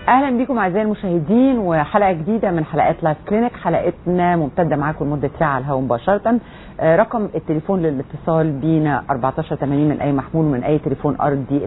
اهلا بكم اعزائي المشاهدين وحلقه جديده من حلقات لايف كلينك حلقتنا ممتده معاكم لمده ساعه على الهواء مباشره آه، رقم التليفون للاتصال بينا 1480 من اي محمول من اي تليفون ارضي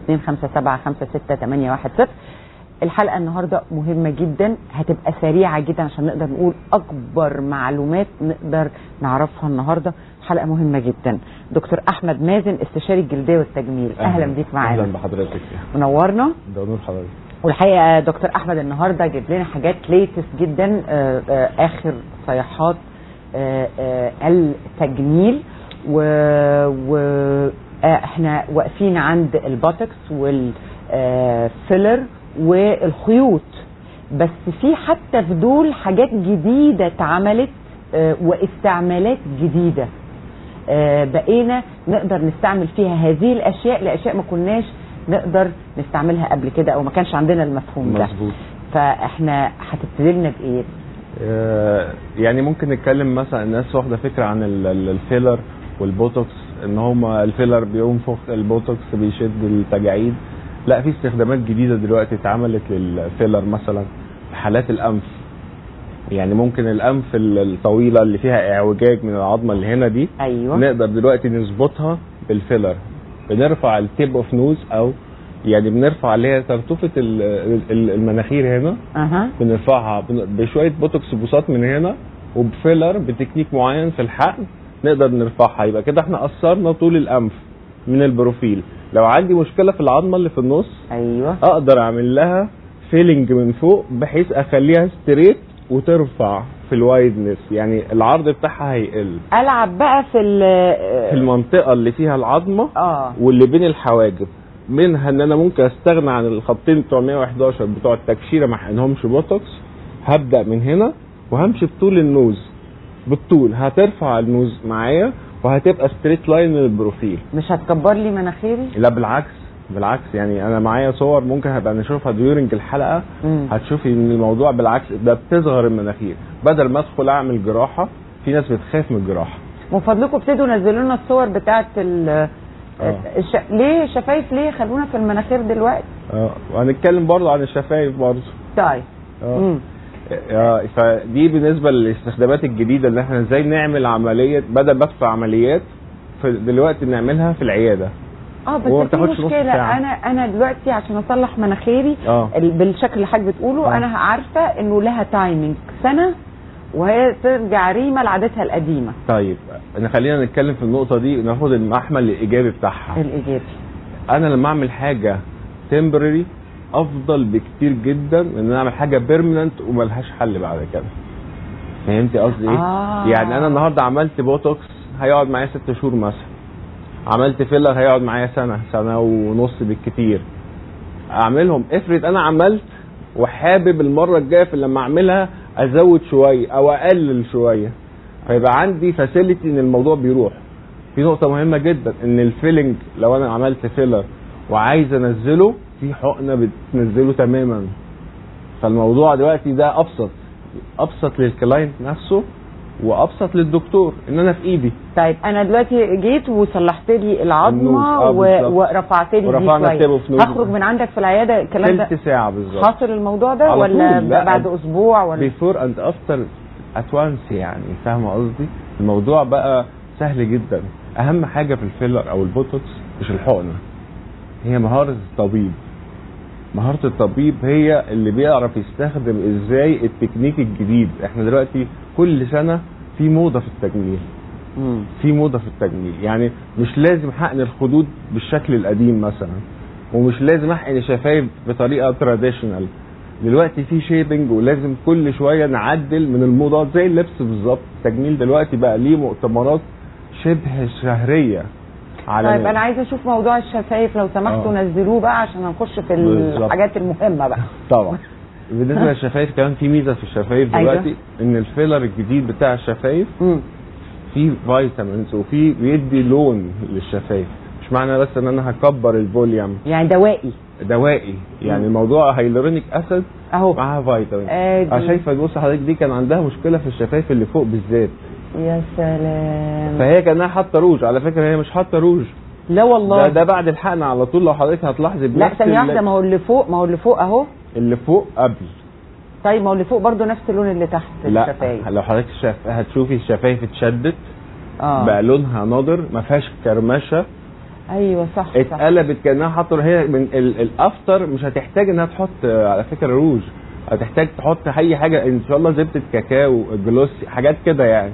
257 الحلقه النهارده مهمه جدا هتبقى سريعه جدا عشان نقدر نقول اكبر معلومات نقدر نعرفها النهارده حلقه مهمه جدا دكتور احمد مازن استشاري الجلديه والتجميل اهلا بيك معانا اهلا بحضرتك منورنا ده نور حضرتك والحقيقه دكتور احمد النهارده جاب لنا حاجات ليتست جدا آه، آه، اخر صيحات آه، آه، التجميل و, و آه، احنا واقفين عند البوتوكس والفيلر والخيوط بس في حتى في دول حاجات جديده اتعملت آه، واستعمالات جديده آه، بقينا نقدر نستعمل فيها هذه الاشياء لاشياء ما كناش نقدر نستعملها قبل كده او ما كانش عندنا المفهوم ده مظبوط فاحنا هتبتدي لنا بايه؟ آه، يعني ممكن نتكلم مثلا الناس واخده فكره عن ال- ال- الفيلر والبوتوكس ان هما الفيلر بينفخ البوتوكس بيشد التجاعيد لا في استخدامات جديده دلوقتي اتعملت للفيلر مثلا في حالات الانف يعني ممكن الانف ال- الطويله اللي فيها اعوجاج من العظمه اللي هنا دي ايوه نقدر دلوقتي نظبطها بالفيلر بنرفع التيب اوف نوز او يعني بنرفع اللي هي ترتفه ال- ال- المناخير هنا اها بنرفعها بن- بشويه بوتوكس بوسات من هنا وبفيلر بتكنيك معين في الحقن نقدر نرفعها يبقى كده احنا قصرنا طول الانف من البروفيل لو عندي مشكله في العظمه اللي في النص ايوه اقدر اعمل لها فيلنج من فوق بحيث اخليها ستريت وترفع في الوايدنس يعني العرض بتاعها هيقل العب بقى في ال في المنطقه اللي فيها العظمه اه واللي بين الحواجب منها ان انا ممكن استغنى عن الخطين بتوع 111 بتوع التكشيره ما احقنهمش بوتوكس هبدا من هنا وهمشي بطول النوز بالطول هترفع النوز معايا وهتبقى ستريت لاين من البروفيل مش هتكبر لي مناخيري؟ لا بالعكس بالعكس يعني انا معايا صور ممكن هبقى نشوفها ديورنج الحلقه مم. هتشوفي ان الموضوع بالعكس ده بتصغر المناخير بدل ما ادخل اعمل جراحه في ناس بتخاف من الجراحه من فضلكم ابتدوا نزلوا لنا الصور بتاعت ال آه. الش... ليه شفايف ليه خلونا في المناخير دلوقتي اه وهنتكلم برضه عن الشفايف برضه طيب اه مم. آه، فدي بالنسبه للاستخدامات الجديده اللي احنا ازاي نعمل عمليه بدل ما ادفع عمليات في دلوقتي نعملها في العياده اه بس وما في بتاخدش نص مشكله ساعة. انا انا دلوقتي عشان اصلح مناخيري اه ال- بالشكل اللي حضرتك بتقوله آه. انا عارفه انه لها تايمينج سنه وهي ترجع ريما لعادتها القديمه طيب انا خلينا نتكلم في النقطه دي ناخد المحمل الايجابي بتاعها الايجابي انا لما اعمل حاجه تمبرري افضل بكتير جدا من ان انا اعمل حاجه بيرمننت وملهاش حل بعد كده فهمتي قصدي ايه آه. يعني انا النهارده عملت بوتوكس هيقعد معايا ست شهور مثلا عملت فيلر هيقعد معايا سنه سنه ونص بالكتير اعملهم افرض انا عملت وحابب المره الجايه في لما اعملها ازود شويه او اقلل شويه فيبقى عندي فاسيلتي ان الموضوع بيروح في نقطه مهمه جدا ان الفيلنج لو انا عملت فيلر وعايز انزله في حقنه بتنزله تماما فالموضوع دلوقتي ده ابسط ابسط للكلاينت نفسه وابسط للدكتور ان انا في ايدي طيب انا دلوقتي جيت وصلحت لي النوز، العظمه آه، و... بالظبط. ورفعت لي دي ورفعنا شويه التيب اوف نوز. هخرج من عندك في العياده الكلام ده تلت ساعه بالظبط حاصل الموضوع ده على ولا طول، لا. بعد اسبوع ولا بيفور اند افتر ات وانس يعني فاهمه قصدي الموضوع بقى سهل جدا اهم حاجه في الفيلر او البوتوكس مش الحقنه هي مهاره الطبيب مهاره الطبيب هي اللي بيعرف يستخدم ازاي التكنيك الجديد احنا دلوقتي كل سنه في موضه في التجميل مم. في موضه في التجميل يعني مش لازم حقن الخدود بالشكل القديم مثلا ومش لازم احقن الشفايف بطريقه تراديشنال دلوقتي في شيبنج ولازم كل شويه نعدل من الموضات زي اللبس بالظبط التجميل دلوقتي بقى ليه مؤتمرات شبه شهريه على طيب انا عايزه اشوف موضوع الشفايف لو سمحتوا آه. نزلوه بقى عشان هنخش في بالظبط. الحاجات المهمه بقى طبعا بالنسبه للشفايف كمان في ميزه في الشفايف أيوة. دلوقتي ان الفيلر الجديد بتاع الشفايف مم. فيه فيتامينز وفيه بيدي لون للشفايف مش معنى بس ان انا هكبر الفوليوم يعني دوائي دوائي يعني مم. الموضوع هيلورونيك اسيد اهو معاها فيتامين آه دي. انا شايفه بص حضرتك دي كان عندها مشكله في الشفايف اللي فوق بالذات يا سلام فهي كانها حاطه روج على فكره هي مش حاطه روج لا والله ده ده بعد الحقن على طول لو حضرتك هتلاحظي لا بنفس ثانيه ال- واحده ما هو اللي فوق ما هو اللي فوق اهو اللي فوق قبل طيب ما هو اللي فوق برضو نفس اللون اللي تحت لا الشفايف لو حضرتك شاف هتشوفي الشفايف اتشدت اه بقى لونها نضر ما فيهاش كرمشه ايوه صح صح اتقلبت كانها حاطه هي من ال- الافتر مش هتحتاج انها تحط آه، على فكره روج هتحتاج تحط اي حاجه ان شاء الله زبده كاكاو جلوس حاجات كده يعني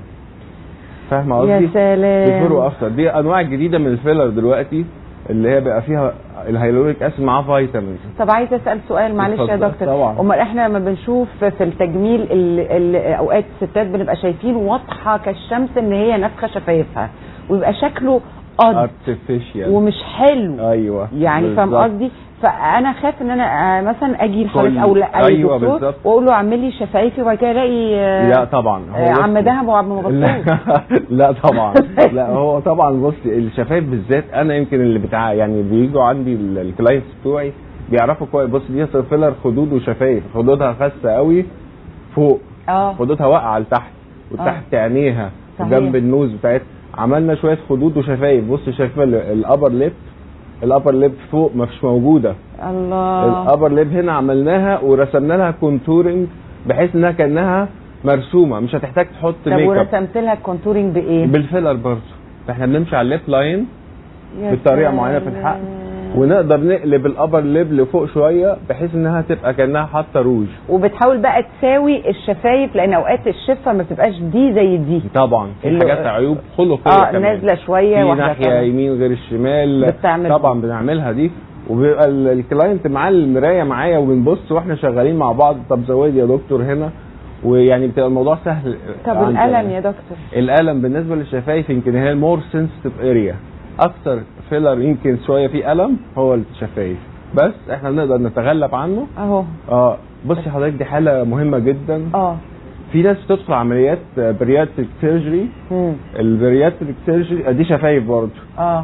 فاهمه قصدي؟ يا سلام بيفور وافتر دي انواع جديده من الفيلر دلوقتي اللي هي بقى فيها الهيلوريك اسيد معاه فيتامينز طب عايزه اسال سؤال معلش يا اتفضل. دكتور طبعا. امال احنا لما بنشوف في التجميل ال- ال- اوقات الستات بنبقى شايفين واضحه كالشمس ان هي نافخه شفايفها ويبقى شكله قد ارتفيشال ومش حلو ايوه يعني فاهم بالظبط. قصدي فانا خاف ان انا آه، مثلا اجي لحضرتك كل- او لا اي أيوة دكتور بالظبط. واقول له اعمل لي شفايفي وبعد كده الاقي آه، لا طبعا آه، عم بصي- دهب وعم مبسوط لا لا طبعا لا هو طبعا بصي الشفايف بالذات انا يمكن اللي بتاع يعني بيجوا عندي ال- الكلاينتس بتوعي بيعرفوا كويس بص دي فيلر خدود وشفايف خدودها خاسه قوي فوق اه خدودها واقعه لتحت وتحت عينيها صحيح. وجنب النوز بتاعتها عملنا شويه خدود وشفايف بص شايفه الابر ليب الابر ليب فوق ما فيش موجوده الله الابر ليب هنا عملناها ورسمنا لها كونتورنج بحيث انها كانها مرسومه مش هتحتاج تحط طب ميك اب ورسمت لها الكونتورنج بايه؟ بالفيلر برضه فاحنا بنمشي على الليب لاين يا بطريقه معينه في الحق سلام. ونقدر نقلب الابر ليب لفوق شويه بحيث انها تبقى كانها حاطه روج وبتحاول بقى تساوي الشفايف لان اوقات الشفه ما بتبقاش دي زي دي طبعا في اللي- حاجات عيوب خلقيه اه كمان. نازله شويه في واحده ناحيه طالعة. يمين غير الشمال بتعمل طبعا بنعملها دي وبيبقى ال- الكلاينت معاه المرايه معايا وبنبص واحنا شغالين مع بعض طب زودي يا دكتور هنا ويعني بتبقى الموضوع سهل طب عندنا. الالم يا دكتور الالم بالنسبه للشفايف يمكن هي المور سنسيتيف اريا اكتر فيلر يمكن شويه فيه الم هو الشفايف بس احنا نقدر نتغلب عنه اهو اه بصي حضرتك دي حاله مهمه جدا اه في ناس بتدخل عمليات برياتريك سيرجري مم. البرياتريك سيرجري دي شفايف برضه اه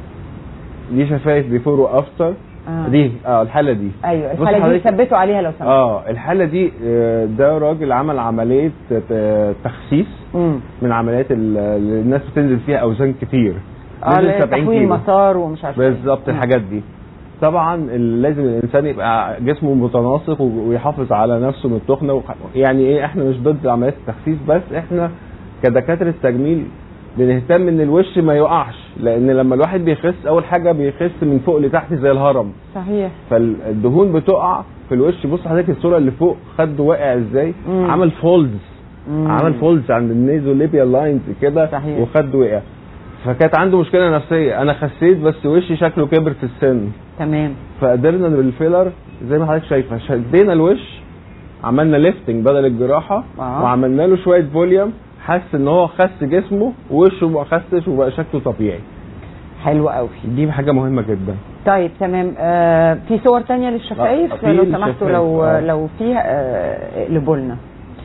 دي شفايف بيفور وافتر آه. دي اه الحاله دي ايوه بصي الحاله دي حضرتك- ثبتوا عليها لو سمحت اه الحاله دي آه، ده راجل عمل عمليه آه، تخسيس امم من عمليات ال- اللي الناس بتنزل فيها اوزان كتير اه نزل لا، 70 تحويل كيلو. مسار ومش عارف إيه. بالظبط مم. الحاجات دي طبعا ال- لازم الانسان يبقى جسمه متناسق و- ويحافظ على نفسه من التخنه وح- يعني ايه احنا مش ضد عمليات التخسيس بس احنا كدكاتره تجميل بنهتم ان الوش ما يقعش لان لما الواحد بيخس اول حاجه بيخس من فوق لتحت زي الهرم صحيح فالدهون بتقع في الوش بص حضرتك الصوره اللي فوق خده واقع ازاي مم. عمل فولدز مم. عمل فولدز عند النيزو ليبيا لاينز كده صحيح. وخده وقع فكانت عنده مشكله نفسيه انا خسيت بس وشي شكله كبر في السن تمام فقدرنا بالفيلر زي ما حضرتك شايفه شدينا الوش عملنا ليفتنج بدل الجراحه آه. وعملنا له شويه فوليوم حس ان هو خس جسمه ووشه ما خسش وبقى شكله طبيعي حلو قوي دي حاجه مهمه جدا طيب تمام آه في صور تانية للشفايف آه، في لو الشفايف، سمحتوا لو آه. لو فيها آه اقلبوا لنا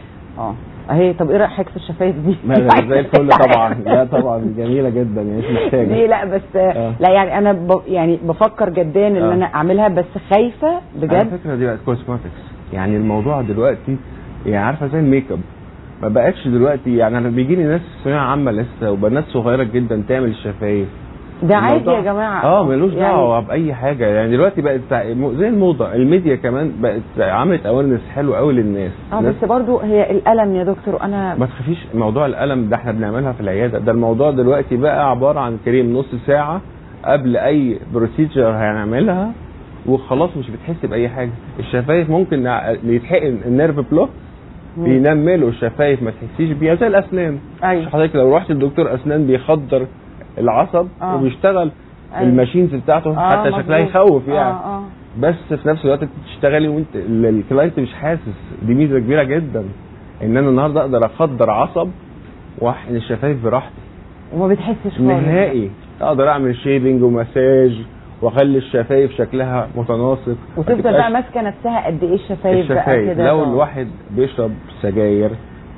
اه اهي طب ايه رايك في الشفايف دي؟ ما لا، زي الفل طبعا لا طبعا جميله جدا يعني مش محتاجه دي لا بس آه. آه. لا يعني انا ب يعني بفكر جدا ان آه. انا اعملها بس خايفه على بجد فكره دي بقت كوزماتكس يعني الموضوع دلوقتي يعني عارفه زي الميك اب ما بقتش دلوقتي يعني انا بيجي لي ناس ثانويه عامه لسه وبنات صغيره جدا تعمل الشفايف ده عادي الموضوع- يا جماعه اه ملوش يعني دعوه باي حاجه يعني دلوقتي بقت زي الموضه الميديا كمان بقت عملت اويرنس حلو قوي للناس اه الناس بس برضو هي الالم يا دكتور انا ما تخافيش موضوع الالم ده احنا بنعملها في العياده ده الموضوع دلوقتي بقى عباره عن كريم نص ساعه قبل اي بروسيجر هنعملها وخلاص مش بتحس باي حاجه الشفايف ممكن نع- يتحقن النيرف بلوك مم. بينملوا الشفايف ما تحسيش بيها زي الاسنان ايوه حضرتك لو رحت للدكتور اسنان بيخدر العصب آه. وبيشتغل أيوة. الماشينز بتاعته آه، حتى شكلها مظبوط. يخوف يعني اه اه بس في نفس الوقت انت بتشتغلي وانت ال- الكلاينت مش حاسس دي ميزه كبيره جدا ان انا النهارده اقدر اخدر عصب واحقن الشفايف براحتي وما بتحسش خالص نهائي اقدر اعمل شيبنج ومساج واخلي الشفايف شكلها متناسق ما وتفضل تبقاش بقى ماسكه نفسها قد ايه الشفايف بقى الشفايف كده لو آه. الواحد بيشرب سجاير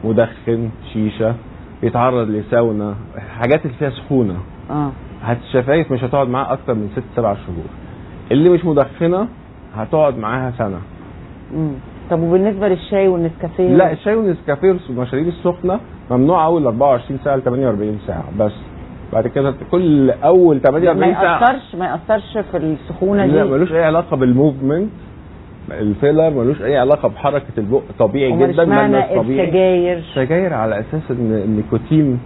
مدخن شيشه بيتعرض لساونا حاجات اللي فيها سخونه اه هت- الشفايف مش هتقعد معاه اكتر من ست سبع شهور اللي مش مدخنه هتقعد معاها سنه مم. طب وبالنسبه للشاي والنسكافيه لا الشاي والنسكافيه والمشاريب السخنه ممنوع اول 24 ساعه ل 48 ساعه بس بعد كده كل اول ما 48 ساعه ياثرش ما ياثرش في السخونه لا دي ملوش اي علاقه بالموفمنت الفيلر ملوش اي علاقه بحركه البق طبيعي امال جدا اشمعنى ملمس طبيعي السجاير السجاير على اساس ان النيكوتين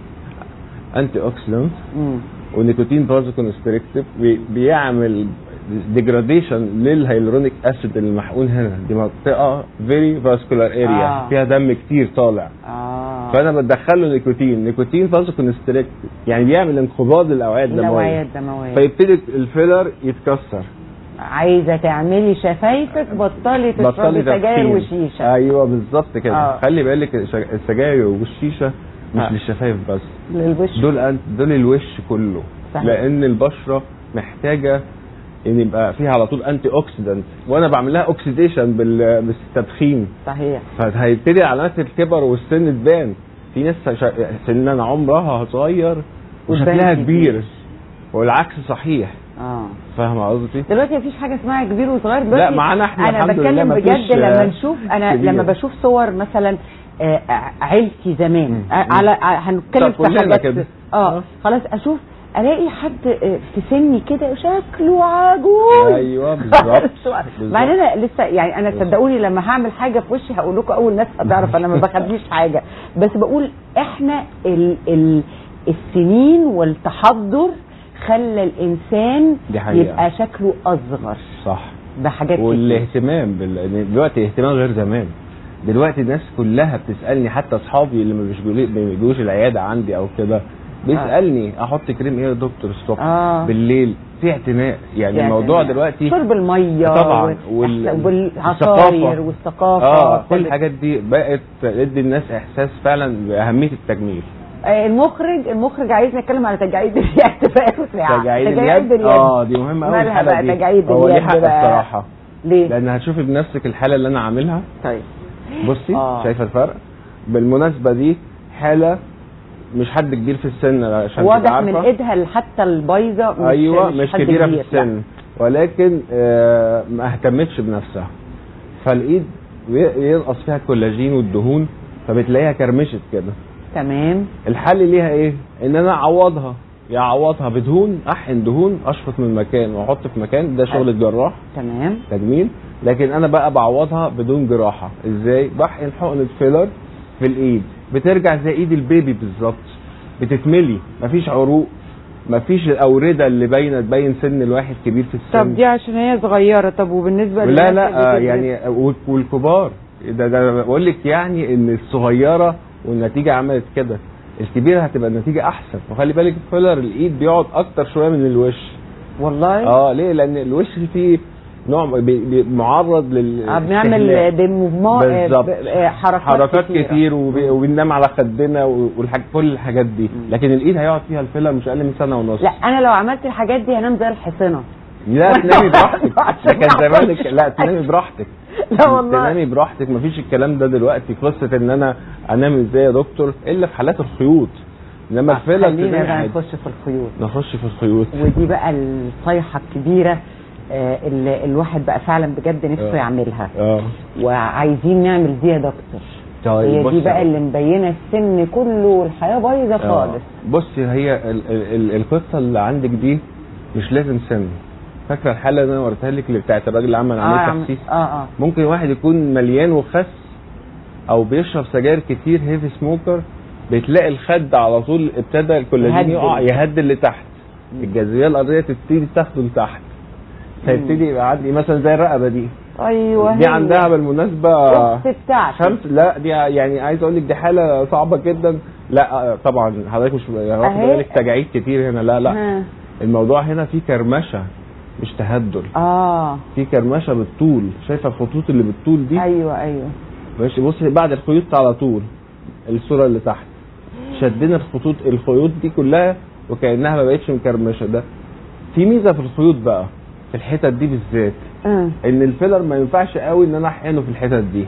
انتي اوكسيدنت مم. والنيكوتين برازوكونستريكتيف بيعمل ديجراديشن للهيلورونيك اسيد المحقون هنا دي منطقه فيري فاسكولار اريا آه. فيها دم كتير طالع اه فانا بدخله نيكوتين نيكوتين فازوكونستريكتيف يعني بيعمل انقباض الاوعيه النوايا الدمويه الدمويه فيبتدي الفيلر يتكسر عايزه تعملي شفايفك بطلي تشربي بطلي سجاير تدخين. وشيشه ايوه بالظبط كده آه. خلي بالك الش- السجاير والشيشه مش آه. للشفايف بس للوش دول أنت- دول الوش كله صحيح. لان البشره محتاجه ان يبقى فيها على طول انتي اوكسيدنت وانا بعمل لها اوكسيديشن بال- بالتدخين صحيح فهيبتدي علامات الكبر والسن تبان في ناس شا- سننا عمرها صغير وشكلها وتبان كبير كبير. والعكس صحيح اه فاهمه قصدي؟ دلوقتي مفيش حاجه اسمها كبير وصغير دلوقتي لا، معانا احنا انا الحمد لله بتكلم مفيش، بجد آه، لما نشوف انا كبير. لما بشوف صور مثلا آه، عيلتي زمان مم. آه، على آه، هنتكلم طب في كلنا حاجات كده. اه آه. خلاص اشوف الاقي حد آه، في سني كده شكله عجوز ايوه بالظبط مع ان انا لسه يعني انا صدقوني لما هعمل حاجه في وشي هقول لكم اول ناس هتعرف انا ما بخبيش حاجه بس بقول احنا ال ال السنين والتحضر خلى الانسان دي حقيقة. يبقى شكله اصغر صح بحاجات كتير والاهتمام بال... يعني دلوقتي اهتمام غير زمان دلوقتي الناس كلها بتسالني حتى اصحابي اللي ما بيجوا- ما بيجوش العياده عندي او كده بيسالني احط كريم ايه يا دكتور الصبح آه. بالليل في اعتناء يعني يعني الموضوع دلوقتي شرب الميه طبعا وال... وال- والعصاير الثقافة. والثقافه اه كل ابتدت- الحاجات دي بقت تدي الناس احساس فعلا باهميه التجميل آه، المخرج المخرج عايزنا نتكلم على تجاعيد اليد بقى وسرعة. تجاعيد اليد اه دي مهمه قوي مالها الحاله بقى دي تجاعيد هو ليه اليد حق بقى؟ الصراحه ليه؟ لان هتشوفي بنفسك الحاله اللي انا عاملها طيب بصي آه. شايفه الفرق بالمناسبه دي حاله مش حد كبير في السن عشان تبقى واضح عارفة. من ايدها حتى البايظه مش ايوه مش, حد كبيره في كبير. لا. السن ولكن آه ما اهتمتش بنفسها فالايد ي- ينقص فيها الكولاجين والدهون فبتلاقيها كرمشت كده تمام الحل ليها ايه ان انا اعوضها يا اعوضها بدهون احقن دهون اشفط من مكان واحط في مكان ده شغل الجراح تمام تجميل لكن انا بقى بعوضها بدون جراحه ازاي بحقن حقنه فيلر في الايد بترجع زي ايد البيبي بالظبط بتتملي مفيش عروق مفيش الاورده اللي باينه تبين سن الواحد كبير في السن طب دي عشان هي صغيره طب وبالنسبه لا للناس لا اللي آه، بتدرس- يعني وال- والكبار ده ده بقول لك يعني ان الصغيره والنتيجه عملت كده الكبيره هتبقى النتيجه احسن وخلي بالك فيلر الايد بيقعد اكتر شويه من الوش والله اه ليه لان الوش فيه نوع بي- بي- معرض لل آه، بنعمل دي موفمون آه، بالظبط. ب- آه، حركات, حركات كتيرة. كتير وبي- وبننام على خدنا والحاج كل الحاجات دي لكن الايد هيقعد فيها الفيلر مش اقل من سنه ونص لا انا لو عملت الحاجات دي هنام زي الحصينه لا تنامي براحتك عشان ده كان ما زمانك أعرفش لا تنامي براحتك لا والله. تنامي براحتك مفيش الكلام ده دلوقتي قصه ان انا انام ازاي يا دكتور الا في حالات الخيوط انما الفيلر خلينا تنامي بقى عادي. نخش في الخيوط نخش في الخيوط ودي بقى الصيحه الكبيره آه، اللي الواحد بقى فعلا بجد نفسه آه. يعملها اه وعايزين نعمل دي يا دكتور طيب هي دي بصي بقى اللي مبينه السن كله والحياه بايظه آه. خالص بصي هي ال ال ال القصه اللي عندك دي مش لازم سن فاكره الحاله اللي انا وريتها لك اللي بتاعت الراجل اللي عمل اه عمليه عم- تخسيس اه اه ممكن واحد يكون مليان وخس او بيشرب سجاير كتير هيفي سموكر بتلاقي الخد على طول ابتدى الكولاجين يهدل. يقع يهدل لتحت الجاذبيه الارضيه تبتدي تاخده لتحت فيبتدي يبقى عندي مثلا زي الرقبه دي ايوه دي هي. عندها بالمناسبه الأخت بتاعتي خمس لا دي يعني عايز اقول لك دي حاله صعبه جدا لا آه، طبعا حضرتك مش واخد أهي. بالك تجاعيد كتير هنا لا لا ها. الموضوع هنا فيه كرمشه مش تهدل اه في كرمشه بالطول شايفه الخطوط اللي بالطول دي ايوه ايوه ماشي بصي بعد الخيوط على طول الصوره اللي تحت شدنا الخطوط الخيوط دي كلها وكانها ما بقتش مكرمشه ده في ميزه في الخيوط بقى في الحتت دي بالذات آه. ان الفيلر ما ينفعش قوي ان انا احقنه في الحتت دي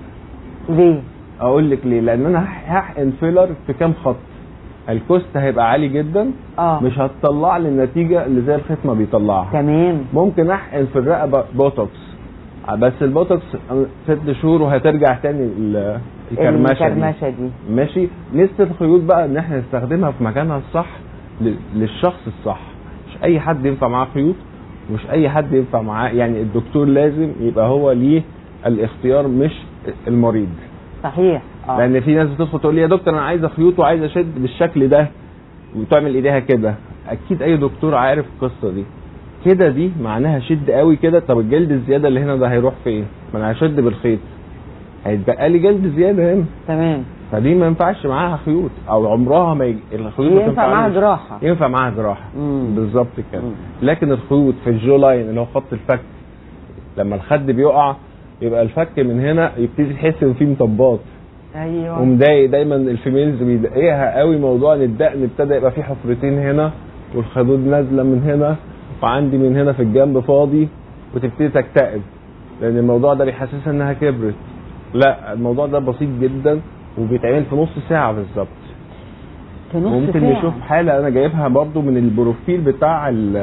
ليه اقول لك ليه لان انا هحقن فيلر في كام خط الكوست هيبقى عالي جدا اه مش هتطلع لي النتيجه اللي زي الخيط ما بيطلعها تمام ممكن احقن في الرقبه بوتوكس بس البوتوكس ست شهور وهترجع تاني ال- الكرمشه دي الكرمشه دي ماشي لسه الخيوط بقى ان احنا نستخدمها في مكانها الصح ل- للشخص الصح مش اي حد ينفع معاه خيوط مش اي حد ينفع معاه يعني الدكتور لازم يبقى هو ليه الاختيار مش المريض صحيح اه لان في ناس بتدخل تقول لي يا دكتور انا عايز خيوط وعايز اشد بالشكل ده وتعمل ايديها كده اكيد اي دكتور عارف القصه دي كده دي معناها شد قوي كده طب الجلد الزياده اللي هنا ده هيروح فين ما انا هشد بالخيط هيتبقى لي جلد زياده هنا تمام فدي ما ينفعش معاها خيوط او عمرها ما يج... الخيوط ما ينفع معاها تنفعنيش. جراحه ينفع معاها جراحه مم. بالظبط كده مم. لكن الخيوط في الجو لاين اللي هو خط الفك لما الخد بيقع يبقى الفك من هنا يبتدي تحس ان فيه مطبات ايوه ومضايق دايما الفيميلز بيضايقها قوي موضوع ان الدقن ابتدى يبقى فيه حفرتين هنا والخدود نازله من هنا وعندي من هنا في الجنب فاضي وتبتدي تكتئب لان الموضوع ده بيحسسها انها كبرت لا الموضوع ده بسيط جدا وبيتعمل في نص ساعه بالظبط في نص ممكن ساعة. نشوف حاله انا جايبها برضو من البروفيل بتاع ال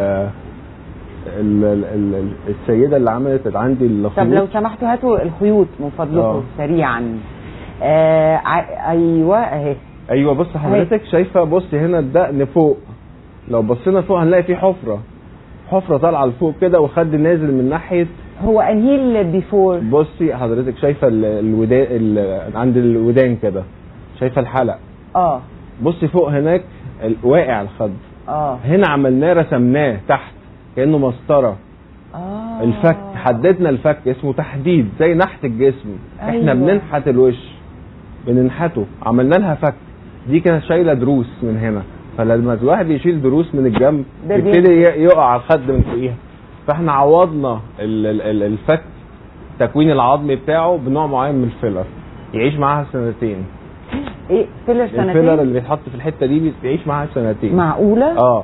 ال- ال- ال- السيده اللي عملت عندي الخيوط طب لو سمحتوا هاتوا الخيوط من فضلكم آه. سريعا آه ع- ايوه اهي ايوه بص حضرتك شايفه بص هنا الدقن فوق لو بصينا فوق هنلاقي في حفره حفره طالعه لفوق كده وخد نازل من ناحيه هو انهي البيفور بصي حضرتك شايفه ال- الودان ال- عند الودان كده شايفه الحلق اه بصي فوق هناك ال- واقع الخد اه هنا عملناه رسمناه تحت كانه مسطره اه الفك حددنا الفك اسمه تحديد زي نحت الجسم احنا أيوة. بننحت الوش بننحته عملنا لها فك دي كانت شايله دروس من هنا فلما الواحد يشيل دروس من الجنب ده بي- يبتدي ي- يقع على الخد من فوقيها فاحنا عوضنا ال- ال- ال- الفك التكوين العظمي بتاعه بنوع معين من الفيلر يعيش معاها سنتين ايه فيلر الفيلر سنتين اللي بيتحط في الحته دي بيعيش معاها سنتين معقوله اه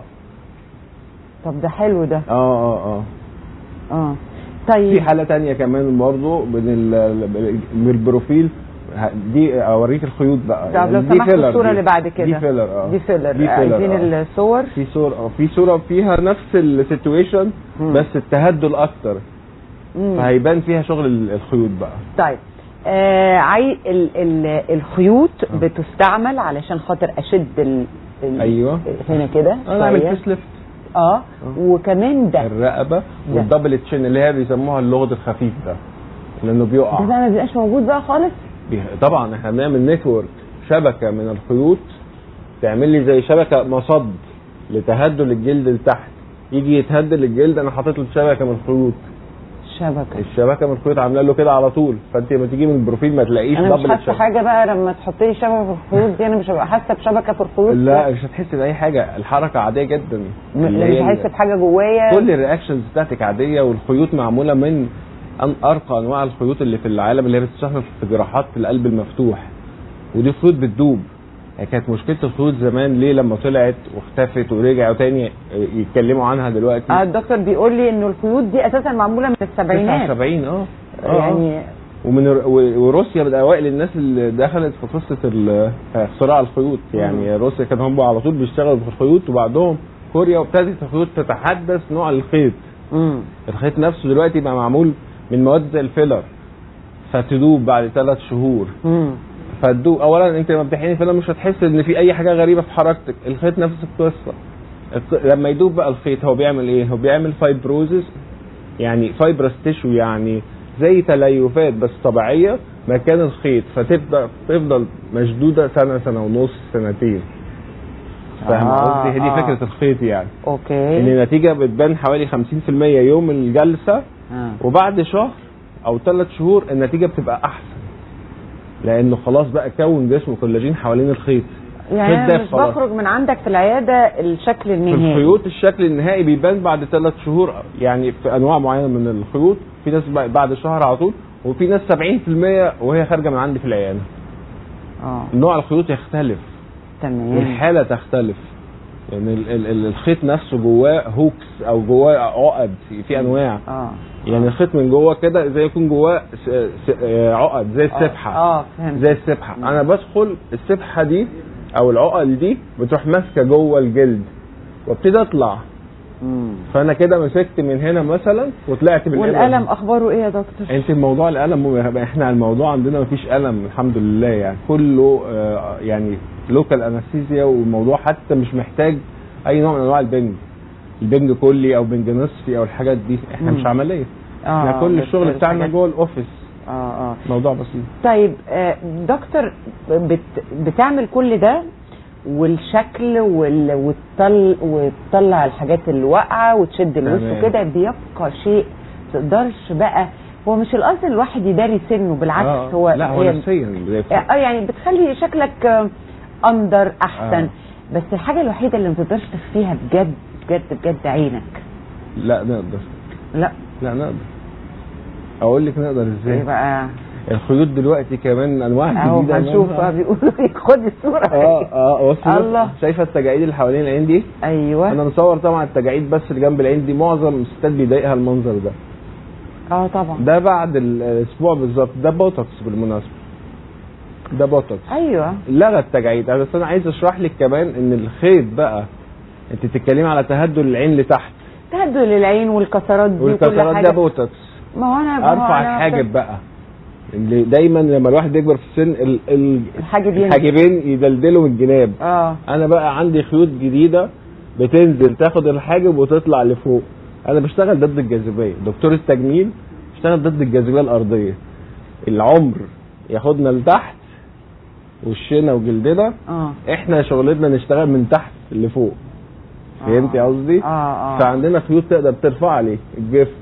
طب ده حلو ده اه اه اه اه في طيب حاله تانية كمان برضو من ال- ال- من البروفيل ه- دي اوريك الخيوط بقى طب لو دي سمحت فيلر الصوره دي. اللي بعد كده دي فيلر اه دي فيلر دي فيلر عايزين آه. الصور في صورة اه في صورة فيها نفس السيتويشن مم. بس التهدل اكتر مم. فهيبان فيها شغل ال- الخيوط بقى طيب آه عاي ال ال الخيوط آه. بتستعمل علشان خاطر اشد ال ال أيوة. هنا كده انا اعمل شوية. فيس ليفت اه وكمان ده الرقبة والدبل تشين اللي هي بيسموها اللغد الخفيف ده لانه ده بيقع بقى ما بيبقاش موجود بقى خالص بيه- طبعا احنا بنعمل نتورك شبكة من الخيوط تعمل لي زي شبكة مصد لتهدل الجلد لتحت يجي يتهدل الجلد انا حاطط له شبكة من الخيوط شبكه الشبكة من الخيوط عامله له كده على طول فانت لما تيجي من البروفيل ما تلاقيش انا مش دبل حاسه تشين. حاجه بقى لما تحط لي شبكه في الخيوط دي انا مش هبقى حاسه بشبكه في الخيوط لا مش هتحس باي حاجه الحركه عاديه جدا م- اللي مش هي هحس ال- بحاجه جوايا كل الرياكشنز بتاعتك عاديه والخيوط معموله من أن ارقى انواع الخيوط اللي في العالم اللي هي بتستخدم في جراحات القلب المفتوح ودي خيوط بتدوب يعني كانت مشكله الخيوط زمان ليه لما طلعت واختفت ورجعوا تاني يتكلموا عنها دلوقتي آه الدكتور بيقول لي انه الخيوط دي اساسا معموله من السبعينات 79 اه آه، آه. يعني ومن و- وروسيا من اوائل الناس اللي دخلت في قصه ال- اختراع الخيوط يعني روسيا كان هم على طول بيشتغلوا في الخيوط وبعدهم كوريا وابتدت الخيوط تتحدث نوع الخيط امم الخيط نفسه دلوقتي بقى معمول من مواد زي الفيلر فتدوب بعد ثلاث شهور امم فتدوب اولا انت لما بتحقني فيلر مش هتحس ان في اي حاجه غريبه في حركتك الخيط نفس القصه الق- لما يدوب بقى الخيط هو بيعمل ايه هو بيعمل فايبروزس يعني فايبرس تيشو يعني زي تليفات بس طبيعيه مكان الخيط فتبدا تفضل مشدوده سنه سنه ونص سنتين فاهم آه، قصدي هي دي آه. فكره الخيط يعني اوكي ان النتيجه بتبان حوالي 50% يوم الجلسه آه. وبعد شهر او ثلاث شهور النتيجه بتبقى احسن لانه خلاص بقى كون جسمه كولاجين حوالين الخيط يعني الخيط انا ده مش خلاص. بخرج من عندك في العياده الشكل في النهائي الخيوط الشكل النهائي بيبان بعد ثلاث شهور يعني في انواع معينه من الخيوط في ناس بقى بعد شهر على طول وفي ناس 70% وهي خارجه من عندي في العياده اه نوع الخيوط يختلف تمام والحاله تختلف يعني ال- ال- ال- الخيط نفسه جواه هوكس او جواه عقد في انواع اه يعني الخيط من جوه كده زي يكون جواه س- س- آه، عقد زي السبحه اه فهمت زي السبحه انا بدخل السبحه دي او العقد دي بتروح ماسكه جوه الجلد وابتدي اطلع مم. فانا كده مسكت من هنا مثلا وطلعت بالقلم والقلم اخباره ايه يا دكتور انت موضوع القلم مو- احنا الموضوع عندنا مفيش قلم الحمد لله يعني كله آه، يعني لوكال انستيزيا والموضوع حتى مش محتاج اي نوع من انواع البنج البنج كلي او بنج نصفي او الحاجات دي احنا مم. مش عمليه اه احنا كل بس الشغل بتاعنا الحاجات- جوه الاوفيس اه اه موضوع بسيط طيب آه، دكتور بت بتعمل كل ده والشكل وال... وتطل... وتطلع الحاجات اللي واقعه وتشد الوش تمام. وكده بيبقى شيء تقدرش بقى هو مش القصد إن الواحد يداري سنه بالعكس آه، هو لا هو هي- نفسيا زي الفل. اه يعني بتخلي شكلك آه، اندر احسن آه. بس الحاجه الوحيده اللي ما تقدرش تخفيها بجد بجد بجد عينك لا نقدر لا لا نقدر اقول لك نقدر ايه ازاي بقى الخيوط دلوقتي كمان انواع اهو جديده هنشوف منها. آه، بيقولوا لي خد الصوره اه اه بص بص، الله. شايفه التجاعيد اللي حوالين العين دي ايوه انا مصور طبعا التجاعيد بس اللي جنب العين دي معظم الستات بيضايقها المنظر ده اه طبعا ده بعد ال- الاسبوع بالظبط ده بوتوكس بالمناسبه ده بوتوكس ايوه لغى التجاعيد بس انا عايز اشرح لك كمان ان الخيط بقى انت بتتكلمي على تهدل العين لتحت تهدل العين والكسرات دي وكل والكسرات حاجه ده بوتوكس ما هو انا ما هو ارفع أنا الحاجب بقى اللي دايما لما الواحد يكبر في السن ال- ال- الحاجب ينزل. الحاجبين يدلدلوا من الجناب اه انا بقى عندي خيوط جديده بتنزل تاخد الحاجب وتطلع لفوق انا بشتغل ضد الجاذبيه دكتور التجميل بشتغل ضد الجاذبيه الارضيه العمر ياخدنا لتحت وشنا وجلدنا اه احنا شغلتنا نشتغل من تحت لفوق فهمتي آه. قصدي؟ اه اه فعندنا خيوط تقدر ترفع لي الجسم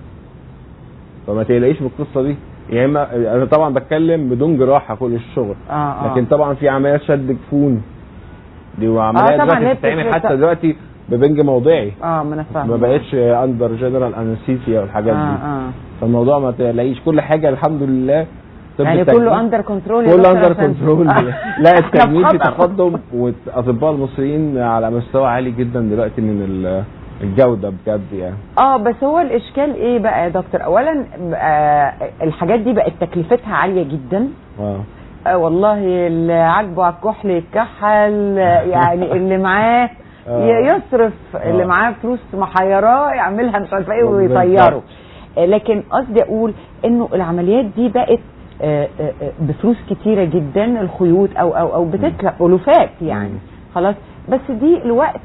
فما تقلقيش من القصه دي يا اما انا طبعا بتكلم بدون جراحه كل الشغل اه اه لكن طبعا في عمليات شد جفون دي وعمليات طبعاً، دلوقتي ليه بتتعمل بتفرق؟ حتى دلوقتي ببنج موضعي اه ما انا فاهمه ما بقتش اندر جنرال انستيزيا والحاجات اه دي اه فالموضوع ما تقلقيش كل حاجه الحمد لله طب يعني التجميل- كله اندر كنترول كله اندر كنترول لا التجميل في تقدم والاطباء المصريين على مستوى عالي جدا دلوقتي من ال- الجوده بجد يعني اه بس هو الاشكال ايه بقى يا دكتور اولا آه الحاجات دي بقت تكلفتها عاليه جدا اه آه والله اللي عاجبه على الكحل يتكحل آه، يعني اللي معاه آه. ي- يصرف اللي آه. معاه فلوس محيراه يعملها مش عارفه ايه بالظبط. ويطيره آه، لكن قصدي اقول انه العمليات دي بقت آه، آه، آه، بفلوس كتيره جدا الخيوط او او او بتكلف الوفات يعني مم. خلاص بس دي الوقت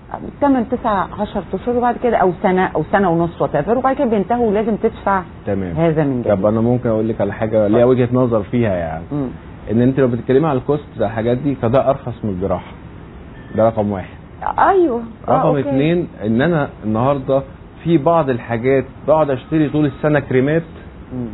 8 9 10 اشهر وبعد كده او سنه او سنه ونص وات وبعد كده بينتهوا ولازم تدفع تمام هذا من طب جديد انا ممكن اقول لك على حاجه ليها وجهه نظر فيها يعني مم. ان انت لو بتتكلمي على الكوست بتاع الحاجات دي فده ارخص من الجراحه ده رقم واحد ايوه آه، رقم أوكي. اتنين ان انا النهارده في بعض الحاجات بقعد اشتري طول السنه كريمات مم.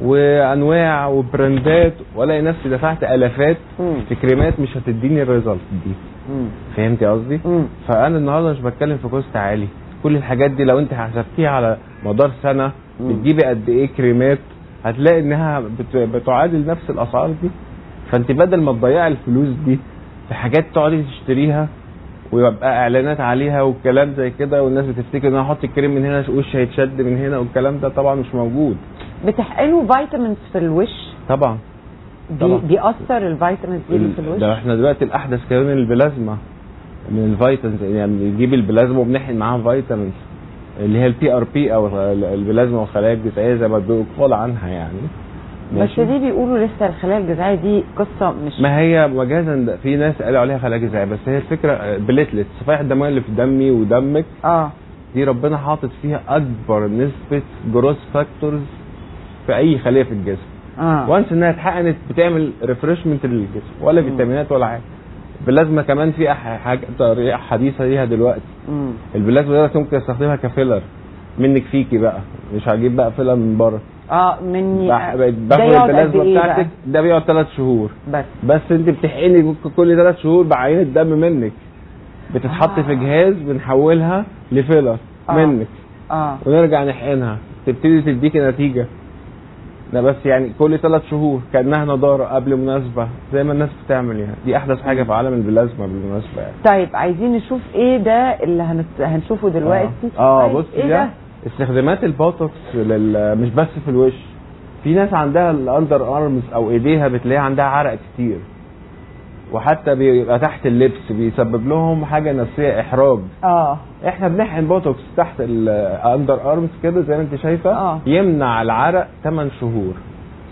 وانواع وبراندات والاقي نفسي دفعت الافات مم. في كريمات مش هتديني الريزلت دي مم. فهمتي قصدي؟ مم. فانا النهارده مش بتكلم في كوست عالي كل الحاجات دي لو انت حسبتيها على مدار سنه مم. بتجيبي قد ايه كريمات هتلاقي انها بت- بتعادل نفس الاسعار دي فانت بدل ما تضيعي الفلوس دي في حاجات تقعدي تشتريها ويبقى اعلانات عليها والكلام زي كده والناس بتفتكر ان انا احط الكريم من هنا وشي هيتشد من هنا والكلام ده طبعا مش موجود بتحقنوا فيتامينز في الوش طبعا بي طبعا. بيأثر الفيتامينز دي اللي في الوش ده احنا دلوقتي الاحدث كمان البلازما من الفيتامينز يعني بنجيب البلازما وبنحقن معاها فيتامينز اللي هي البي ار بي او ال- البلازما والخلايا الجذعيه زي ما بيقال عنها يعني بس ماشي؟ دي بيقولوا لسه الخلايا الجذعيه دي قصه مش ما هي مجازا ده في ناس قالوا عليها خلايا جذعيه بس هي الفكره بليتلت الصفائح الدمويه اللي في دمي ودمك اه دي ربنا حاطط فيها اكبر نسبه جروس فاكتورز في اي خليه في الجسم اه وانس انها اتحقنت بتعمل ريفرشمنت للجسم ولا مم. فيتامينات ولا حاجه البلازما كمان في أح- حاجه طريقه حديثه ليها دلوقتي مم. البلازما دلوقتي ممكن استخدمها كفيلر منك فيكي بقى مش هجيب بقى فيلر من بره اه مني بح- آه. باخد ده يقعد قد البلازما ايه بقى بتاعتك ده بيقعد ثلاث شهور بس بس انت بتحقني كل ثلاث شهور بعينه دم منك بتتحط آه. في جهاز بنحولها لفيلر آه. منك اه ونرجع نحقنها تبتدي تديكي نتيجه ده بس يعني كل ثلاث شهور كانها نضاره قبل مناسبه زي ما الناس بتعمل يعني دي احدث حاجه في عالم البلازما بالمناسبه يعني طيب عايزين نشوف ايه ده اللي هنت... هنشوفه دلوقتي اه, آه طيب، بص ايه ده ده استخدامات البوتوكس لل... مش بس في الوش في ناس عندها الاندر ارمز او ايديها بتلاقيها عندها عرق كتير وحتى بيبقى تحت اللبس بيسبب لهم حاجه نفسيه احراج اه احنا بنحقن بوتوكس تحت الاندر ارمز كده زي ما انت شايفه آه. يمنع العرق 8 شهور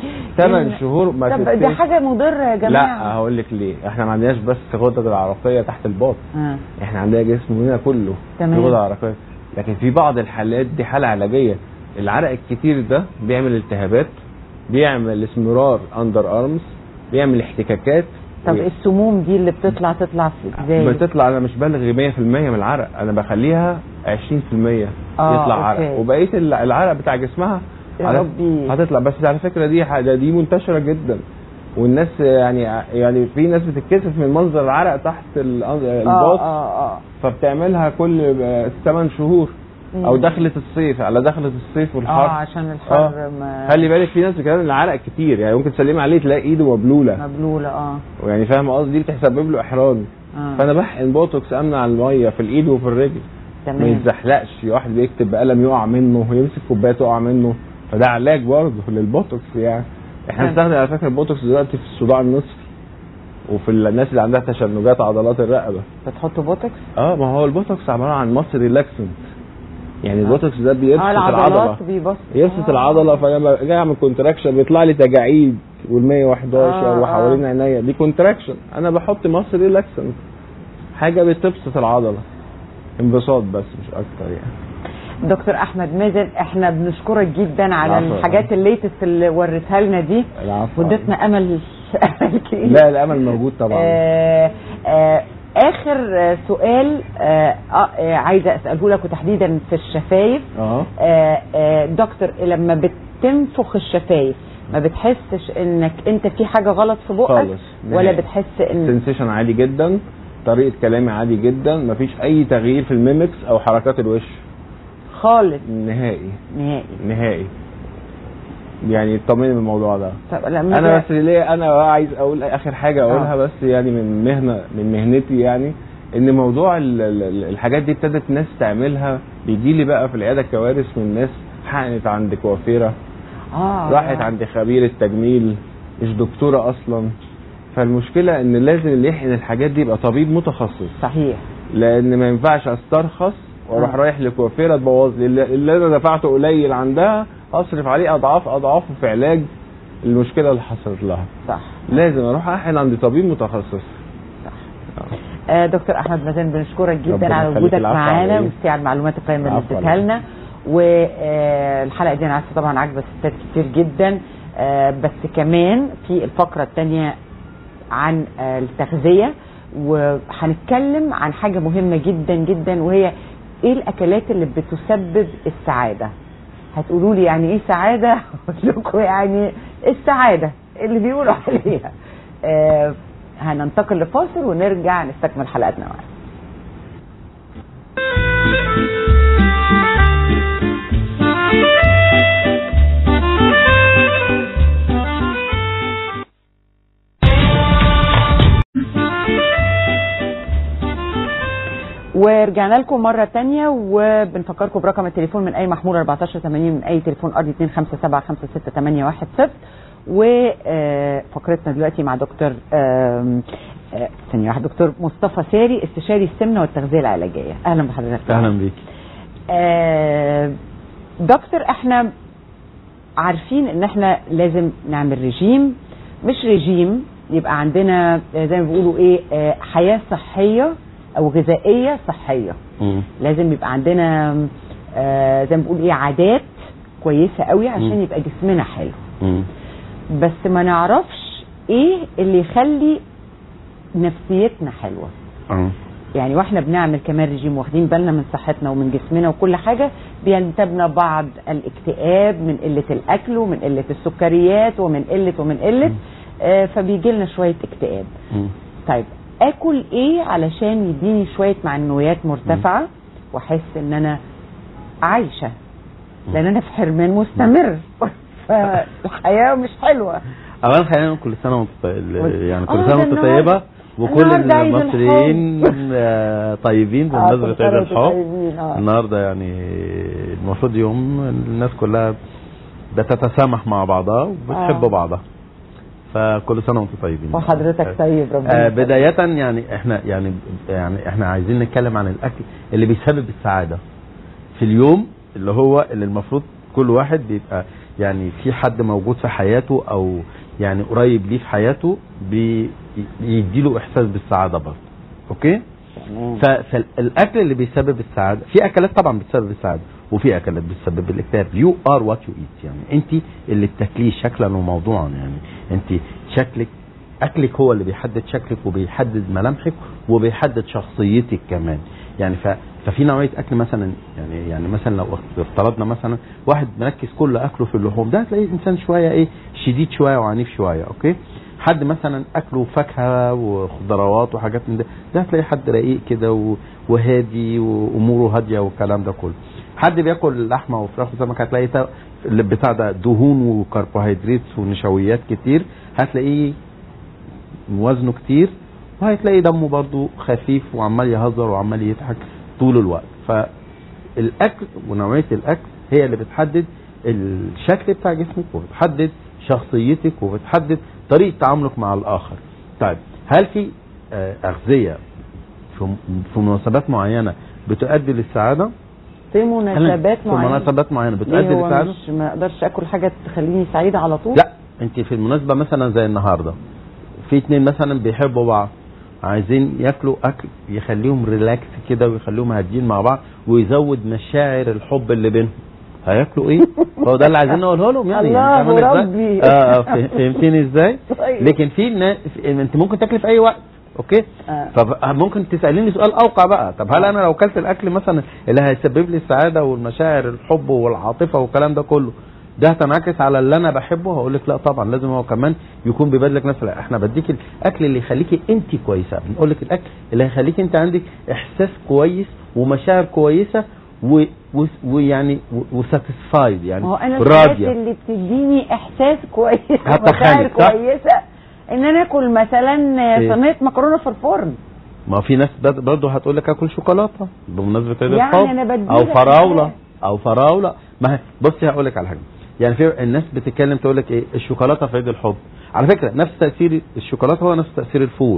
ثمان إن- شهور ما طب تتفش. دي حاجه مضره يا جماعه لا هقول لك ليه احنا ما عندناش بس غدد العرقيه تحت الباط آه. احنا عندنا جسمنا كله تمام. في غدد عرقيه لكن في بعض الحالات دي حاله علاجيه العرق الكتير ده بيعمل التهابات بيعمل اسمرار اندر ارمز بيعمل احتكاكات طب وي- السموم دي اللي بتطلع تطلع في ازاي بتطلع انا مش بلغ 100% من العرق انا بخليها 20% آه، يطلع أوكي. عرق وبقيه ال- العرق بتاع جسمها يا على- ربي. هتطلع بس على فكره دي حاجه دي منتشره جدا والناس يعني يعني في ناس بتتكسف من منظر العرق تحت ال- اه الباط اه اه فبتعملها كل 8 شهور او مم. دخلة الصيف على دخلة الصيف اه والحر عشان الحر آه. ما خلي بالك في ناس بتتكلم العرق كتير يعني ممكن تسلمي عليه تلاقي ايده مبلوله مبلوله اه يعني فاهم قصدي دي بتسبب له احراج اه فانا بحقن بوتوكس امنع الميه في الايد وفي الرجل ما تمام يتزحلقش واحد بيكتب بقلم يقع منه ويمسك كوبايه تقع منه فده علاج برضه للبوتوكس يعني احنا تمام. بنستخدم على فكره البوتوكس دلوقتي في الصداع النصفي وفي الناس اللي عندها تشنجات عضلات الرقبه بتحطوا بوتوكس اه ما هو البوتوكس عباره عن مصر ريلاكسنت يعني البوتوكس ده بيبسط اه العضله العضلات بيبص يبسط آه. العضله فلما اجي اعمل كونتراكشن بيطلع لي تجاعيد وال 111 آه، وحوالين عينيا دي كونتراكشن انا بحط مصر ريلاكسنت حاجه بتبسط العضله انبساط بس مش اكتر يعني دكتور احمد مازن احنا بنشكرك جدا على العفو. الحاجات الليتست اللي وريتها لنا دي العفو وادتنا امل امل كبير لا الامل موجود طبعا آه آه اخر آه، سؤال آه آه آه، عايزه اساله لك وتحديدا في الشفايف اه آه آه دكتور لما بتنفخ الشفايف ما بتحسش انك انت في حاجه غلط في بقك خالص ولا نهائي. بتحس ان سنسيشن عالي جدا طريقه كلامي عادي جدا مفيش اي تغيير في الميمكس او حركات الوش خالص نهائي نهائي نهائي يعني اطمني من الموضوع ده طب لما انا ده- بس ليه انا بقى عايز اقول اخر حاجه اقولها آه. بس يعني من مهنه من مهنتي يعني ان موضوع ال- ال- الحاجات دي ابتدت ناس تعملها بيجي لي بقى في العياده كوارث من ناس حقنت عند كوافيره اه راحت عند خبير التجميل مش دكتوره اصلا فالمشكله ان لازم اللي يحقن الحاجات دي يبقى طبيب متخصص صحيح لان ما ينفعش استرخص واروح آه. رايح لكوافيره تبوظ لي اللي اللي انا دفعته قليل عندها اصرف عليه اضعاف اضعافه في علاج المشكله اللي حصلت لها صح لازم اروح احقن عند طبيب متخصص آه دكتور احمد مازن بنشكرك جدا ربنا على يخليك، وجودك العفو معانا عليك. وميرسي على المعلومات القيمه اللي العفو اديتها عليك. لنا والحلقه دي انا عارفه طبعا عاجبه الستات كتير جدا آه بس كمان في الفقره الثانيه عن آه التغذيه وهنتكلم عن حاجه مهمه جدا جدا وهي ايه الاكلات اللي بتسبب السعاده هتقولوا لي يعني ايه سعاده اقول لكم يعني السعاده اللي بيقولوا عليها آه هننتقل لفاصل ونرجع نستكمل حلقتنا معاكم ورجعنا لكم مرة تانية وبنفكركم برقم التليفون من أي محمول 1480 من أي تليفون أرضي 257 وفقرتنا دلوقتي مع دكتور آم، آه، ثانية واحدة دكتور مصطفى ساري استشاري السمنة والتغذية العلاجية أهلا بحضرتك اهلا بيك آه، دكتور احنا عارفين ان احنا لازم نعمل رجيم مش رجيم يبقى عندنا آه، زي ما بيقولوا ايه آه، حياة صحية او غذائية صحية مم. لازم يبقى عندنا آه، زي ما بنقول ايه عادات كويسة قوي عشان مم. يبقى جسمنا حلو مم. بس ما نعرفش ايه اللي يخلي نفسيتنا حلوه اه يعني واحنا بنعمل كمان رجيم واخدين بالنا من صحتنا ومن جسمنا وكل حاجه بينتابنا بعض الاكتئاب من قله الاكل ومن قله السكريات ومن قله ومن قله آه فبيجي لنا شويه اكتئاب مم. طيب اكل ايه علشان يديني شويه معنويات مرتفعه واحس ان انا عايشه لان انا في حرمان مستمر فالحياه مش حلوه اولا خلينا نقول كل سنه وانت طيب يعني آه، كل ده سنه وانت النهاردة- طيبه وكل النهاردة عيد المصريين آه، طيبين آه، بمناسبه كل عيد سنة وانتم الحب طيبين، آه. النهارده يعني المفروض يوم الناس كلها بتتسامح مع بعضها وبتحب آه. بعضها فكل سنه وانتم طيبين وحضرتك طيب ربنا آه يخليك. بداية يعني احنا يعني يعني احنا عايزين نتكلم عن الاكل اللي بيسبب السعادة في اليوم اللي هو اللي المفروض كل واحد بيبقى يعني في حد موجود في حياته او يعني قريب ليه في حياته بي- بيديله احساس بالسعاده برضه اوكي تمام ف- فالاكل اللي بيسبب السعاده في اكلات طبعا بتسبب السعاده وفي اكلات بتسبب الاكتئاب يو ار وات يو ايت يعني انت اللي بتاكليه شكلا وموضوعا يعني انت شكلك اكلك هو اللي بيحدد شكلك وبيحدد ملامحك وبيحدد شخصيتك كمان يعني ف ففي نوعيه اكل مثلا يعني يعني مثلا لو افترضنا مثلا واحد مركز كل اكله في اللحوم ده هتلاقيه انسان شويه ايه شديد شويه وعنيف شويه اوكي حد مثلا اكله فاكهه وخضروات وحاجات من ده ده هتلاقي حد رقيق كده و- وهادي واموره هاديه والكلام ده كله حد بياكل لحمه وفراخ وسمك هتلاقي تا- اللي بتاع ده دهون وكربوهيدرات ونشويات كتير هتلاقيه وزنه كتير وهتلاقي دمه برضو خفيف وعمال يهزر وعمال يضحك طول الوقت فالاكل ونوعيه الاكل هي اللي بتحدد الشكل بتاع جسمك وبتحدد شخصيتك وبتحدد طريقه تعاملك مع الاخر طيب هل في آه، اغذيه في في مناسبات معينه بتؤدي للسعاده في مناسبات في معينه مناسبات معينه ليه بتؤدي هو للسعاده مش ما اقدرش اكل حاجه تخليني سعيده على طول لا انت في المناسبه مثلا زي النهارده في اتنين مثلا بيحبوا بعض عايزين ياكلوا اكل يخليهم ريلاكس كده ويخليهم هاديين مع بعض ويزود مشاعر الحب اللي بينهم هياكلوا ايه؟ هو ده اللي عايزين نقوله لهم يعني الله يعني فاهمين إزاي؟ ربي. اه اه فه- فهمتني ازاي؟ طيب. لكن في ناس انت ممكن تاكلي في اي وقت اوكي آه. فممكن تساليني سؤال اوقع بقى طب هل انا لو اكلت الاكل مثلا اللي هيسبب لي السعاده والمشاعر الحب والعاطفه والكلام ده كله ده هتنعكس على اللي انا بحبه هقول لك لا طبعا لازم هو كمان يكون بيبادلك نفس لا احنا بديك الاكل اللي يخليكي انت كويسه بنقول لك الاكل اللي هيخليكي انت عندك احساس كويس ومشاعر كويسه و- و- ويعني وساتيسفايد يعني ما هو انا الحاجات راضيه اللي بتديني احساس كويس هتخيل، ومشاعر صح؟ كويسه ان انا اكل مثلا إيه؟ صينيه مكرونه في الفرن ما في ناس بد- برضه هتقول لك اكل شوكولاته بمناسبه عيد يعني الحب أنا بديلك او فراوله حاجات. او فراوله ما هي- بصي هقول لك على حاجه يعني في الناس بتتكلم تقول لك ايه الشوكولاته في عيد الحب على فكره نفس تاثير الشوكولاته هو نفس تاثير الفول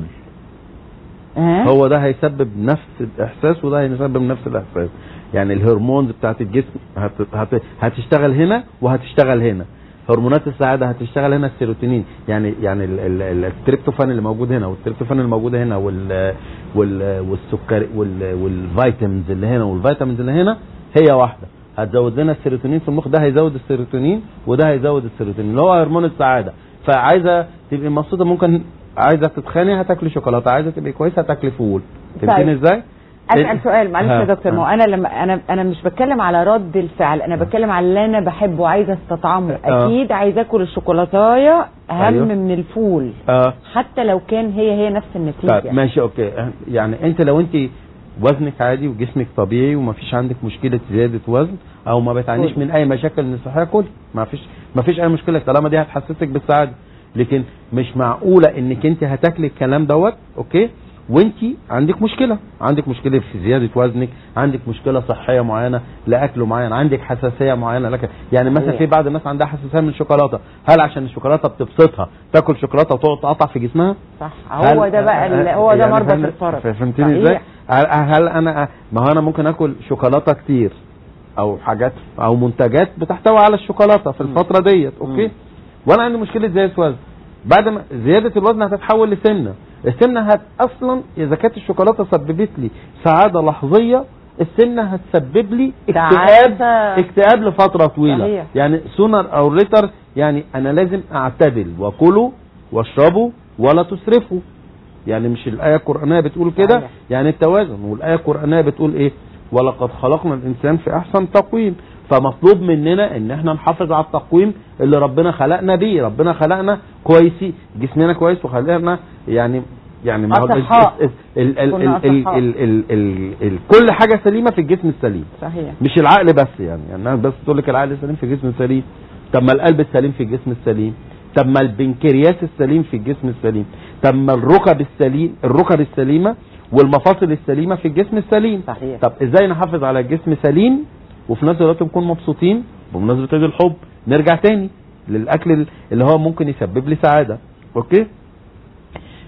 ها هو ده هيسبب نفس الاحساس وده هيسبب نفس الاحساس يعني الهرمونز بتاعت الجسم هت... هت... هتشتغل هنا وهتشتغل هنا هرمونات السعاده هتشتغل هنا السيروتونين يعني يعني ال- ال- ال- التريبتوفان اللي موجود هنا والتريبتوفان اللي موجود هنا وال وال والسكر وال والفيتامينز اللي هنا والفيتامينز اللي هنا هي واحده هتزود لنا السيروتونين في المخ ده هيزود السيروتونين وده هيزود السيروتونين اللي هو هرمون السعاده فعايزه تبقي مبسوطه ممكن عايزه تتخاني هتاكلي شوكولاته عايزه تبقي كويسه هتاكلي فول فهمتني ازاي؟ اسال سؤال معلش ها، يا دكتور ما هو ها. انا لما انا انا مش بتكلم على رد الفعل انا بتكلم على اللي انا بحبه عايزه استطعمه آه. اكيد عايزه اكل الشوكولاتايه اهم أيوه. من الفول اه حتى لو كان هي هي نفس النتيجه طيب ماشي اوكي يعني انت لو انت وزنك عادي وجسمك طبيعي وما فيش عندك مشكله زياده وزن او ما بتعانيش كل. من اي مشاكل من الصحيه كل ما فيش ما فيش اي مشكله طالما دي هتحسسك بالسعاده لكن مش معقوله انك انت هتاكلي الكلام دوت اوكي وانت عندك مشكله عندك مشكله في زياده وزنك عندك مشكله صحيه معينه لاكل معين عندك حساسيه معينه لك يعني مثلا صحيح. في بعض الناس عندها حساسيه من الشوكولاته هل عشان الشوكولاته بتبسطها تاكل شوكولاته وتقعد تقطع في جسمها صح هو ده بقى ال- هو ده يعني مربط هل- الفرس فهمتني صحيح. ازاي؟ هل, هل انا ما هو انا ممكن اكل شوكولاته كتير او حاجات او منتجات بتحتوي على الشوكولاته في الفتره ديت اوكي مم. وانا عندي مشكله زياده وزن بعد ما زياده الوزن هتتحول لسمنه السمنه هت اصلا اذا كانت الشوكولاته سببت لي سعاده لحظيه السمنه هتسبب لي اكتئاب تعاسة. اكتئاب لفتره طويله صحيح. يعني سونر او ريتر يعني انا لازم اعتدل وكلوا واشربوا ولا تسرفوا يعني مش الآية القرآنية بتقول كده صحيح. يعني التوازن والآية القرآنية بتقول إيه ولقد خلقنا الإنسان في أحسن تقويم فمطلوب مننا إن إحنا نحافظ على التقويم اللي ربنا خلقنا بيه ربنا خلقنا كويسين جسمنا كويس وخلقنا يعني يعني ما هو ال- أصحاء. ال- ال- ال- كنا ال- أصحاء. ال- ال- ال- ال- كل حاجة سليمة في الجسم السليم صحيح مش العقل بس يعني يعني الناس بس تقول لك العقل السليم في الجسم السليم طب ما القلب السليم في الجسم السليم طب ما البنكرياس السليم في الجسم السليم طب ما الركب السليم الركب السليمه والمفاصل السليمه في الجسم السليم صحيح. طب ازاي نحافظ على الجسم سليم وفي نفس الوقت نكون مبسوطين بمناسبه عيد الحب نرجع تاني للاكل اللي هو ممكن يسبب لي سعاده اوكي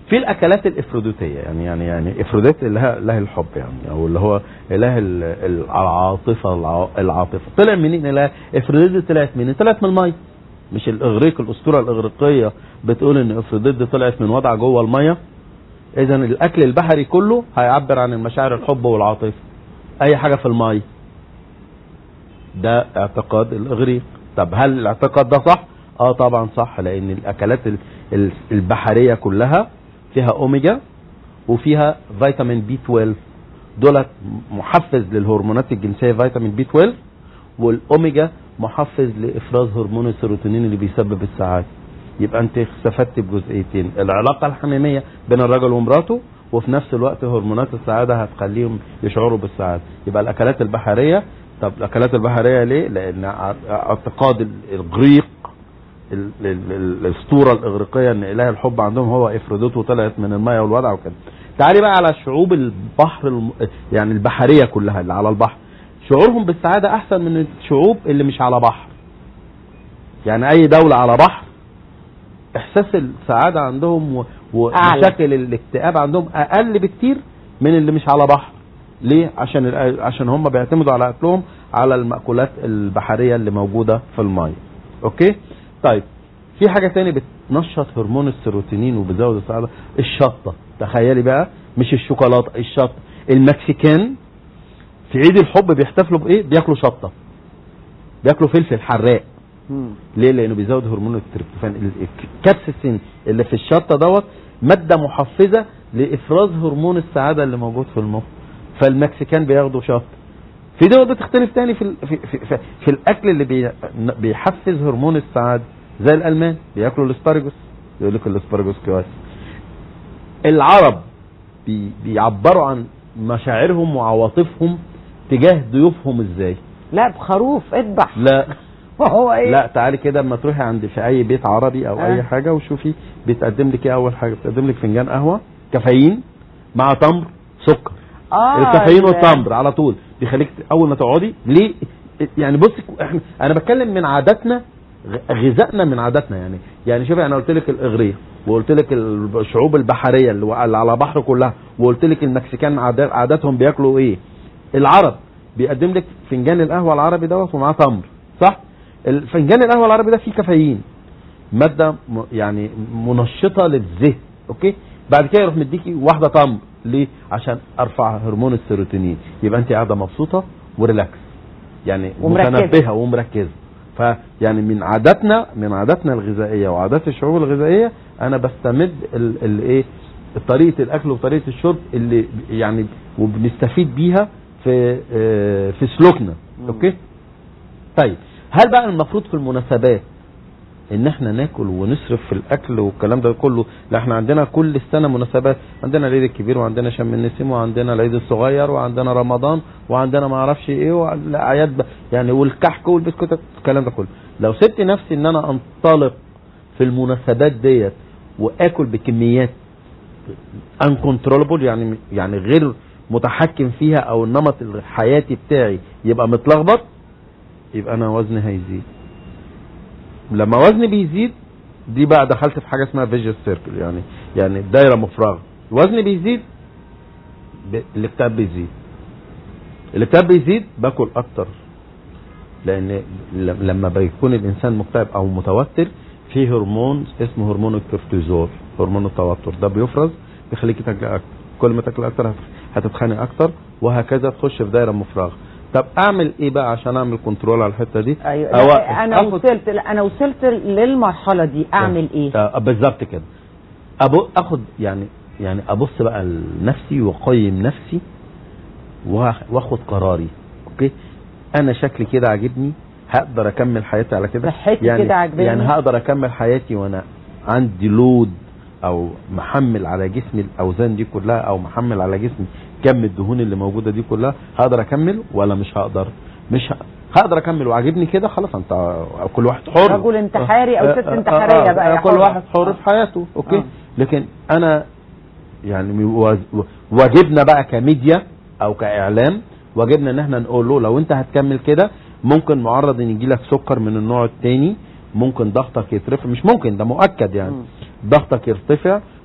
في الاكلات الافروديتيه يعني يعني يعني افروديت اله اله الحب يعني او اللي هو اله ال- ال- العاطفه الع- العاطفه طلع منين اله افروديت طلعت منين طلعت من الميه مش الاغريق الاسطوره الاغريقيه بتقول ان افروديت طلعت من وضع جوه الميه اذا الاكل البحري كله هيعبر عن المشاعر الحب والعاطفه اي حاجه في الميه ده اعتقاد الاغريق طب هل الاعتقاد ده صح اه طبعا صح لان الاكلات ال- ال- البحريه كلها فيها اوميجا وفيها فيتامين بي 12 دولت محفز للهرمونات الجنسيه فيتامين بي 12 والاوميجا محفز لافراز هرمون السيروتونين اللي بيسبب السعاده يبقى انت استفدت بجزئيتين العلاقه الحميميه بين الرجل ومراته وفي نفس الوقت هرمونات السعاده هتخليهم يشعروا بالسعاده يبقى الاكلات البحريه طب الاكلات البحريه ليه لان ع- اعتقاد ال- الاغريق ال- ال- ال- الاسطوره الاغريقيه ان اله الحب عندهم هو افروديت وطلعت من الميه والوضع وكده تعالي بقى على شعوب البحر الم... يعني البحريه كلها اللي على البحر شعورهم بالسعاده احسن من الشعوب اللي مش على بحر يعني اي دوله على بحر احساس السعاده عندهم و- أعلى. ومشاكل الاكتئاب عندهم اقل بكتير من اللي مش على بحر ليه عشان ال- عشان هم بيعتمدوا على اكلهم على المأكولات البحريه اللي موجوده في الميه اوكي طيب في حاجه تاني بتنشط هرمون السيروتونين وبتزود السعاده الشطه تخيلي بقى مش الشوكولاته الشطه المكسيكان في عيد الحب بيحتفلوا بايه بياكلوا شطه بياكلوا فلفل حراق مم. ليه؟ لانه بيزود هرمون التريبتوفان ال- الكابسيسين اللي في الشطه دوت ماده محفزه لافراز هرمون السعاده اللي موجود في المخ فالمكسيكان بياخدوا شطه في دول بتختلف تاني في ال- في, في, في, في الاكل اللي بي بيحفز هرمون السعاده زي الالمان بياكلوا الاسبارجوس يقول لك الاسبارجوس كويس العرب بي بيعبروا عن مشاعرهم وعواطفهم تجاه ضيوفهم ازاي لا بخروف اذبح لا هو ايه لا تعالي كده اما تروحي عند في اي بيت عربي او آه. اي حاجه وشوفي بيتقدم لك ايه اول حاجه بيتقدم لك فنجان قهوه كافيين مع تمر سكر اه الكافيين ال- والتمر على طول بيخليك ت- اول ما تقعدي ليه يعني بصي احنا انا بتكلم من عاداتنا غ- غذائنا من عاداتنا يعني يعني شوفي انا قلت لك الاغريق وقلت لك الشعوب البحريه اللي وع- اللي على بحر كلها وقلت لك المكسيكان عادات- عاداتهم بياكلوا ايه العرب بيقدم لك فنجان القهوه العربي دوت ومعاه تمر صح الفنجان القهوه العربي ده فيه كافيين ماده م- يعني منشطه للذهن اوكي بعد كده يروح مديكي واحده تمر ليه عشان ارفع هرمون السيروتونين يبقى انت قاعده مبسوطه وريلاكس يعني ومركزة. متنبهه ومركزه فيعني من عاداتنا من عاداتنا الغذائيه وعادات الشعوب الغذائيه انا بستمد ال- الايه طريقه الاكل وطريقه الشرب اللي يعني وبنستفيد بيها في آه، في سلوكنا اوكي طيب هل بقى المفروض في المناسبات ان احنا ناكل ونصرف في الاكل والكلام ده كله لا احنا عندنا كل السنه مناسبات عندنا العيد الكبير وعندنا شم النسيم وعندنا العيد الصغير وعندنا رمضان وعندنا ما اعرفش ايه والاعياد ب- يعني والكحك والبسكوت الكلام ده كله لو سبت نفسي ان انا انطلق في المناسبات ديت واكل بكميات uncontrollable يعني يعني غير متحكم فيها او النمط الحياتي بتاعي يبقى متلخبط يبقى انا وزني هيزيد لما وزني بيزيد دي بقى دخلت في حاجه اسمها فيجن سيركل يعني يعني دايره مفرغه وزني بيزيد ب- الاكتئاب بيزيد الاكتئاب بيزيد باكل اكتر لان ل- لما بيكون الانسان مكتئب او متوتر في هرمون اسمه هرمون الكورتيزول هرمون التوتر ده بيفرز بيخليك تاكل اكتر كل ما تاكل اكتر هت- هتتخانق اكتر وهكذا تخش في دايره مفرغه طب اعمل ايه بقى عشان اعمل كنترول على الحته دي ايوه أوقف. لا انا آخد- وصلت لا انا وصلت للمرحله دي اعمل ايه آه، بالظبط كده أبو اخد يعني يعني ابص بقى لنفسي واقيم نفسي وآخ- واخد قراري اوكي انا شكلي كده عاجبني هقدر اكمل حياتي على كده صحتي يعني كده عاجباني. يعني هقدر اكمل حياتي وانا عندي لود او محمل على جسمي الاوزان دي كلها او محمل على جسمي كم الدهون اللي موجوده دي كلها هقدر اكمل ولا مش هقدر مش ه... هقدر اكمل وعاجبني كده خلاص انت كل واحد حر رجل انتحاري أو آه، ست آه، انتحارية آه، بقى يا كل حر. واحد حر آه. في حياته اوكي آه. لكن انا يعني واج- واجبنا بقى كميديا او كاعلام واجبنا ان احنا نقول له لو انت هتكمل كده ممكن معرض ان يجي لك سكر من النوع الثاني ممكن ضغطك يترفع مش ممكن ده مؤكد يعني مم. ضغطك يرتفع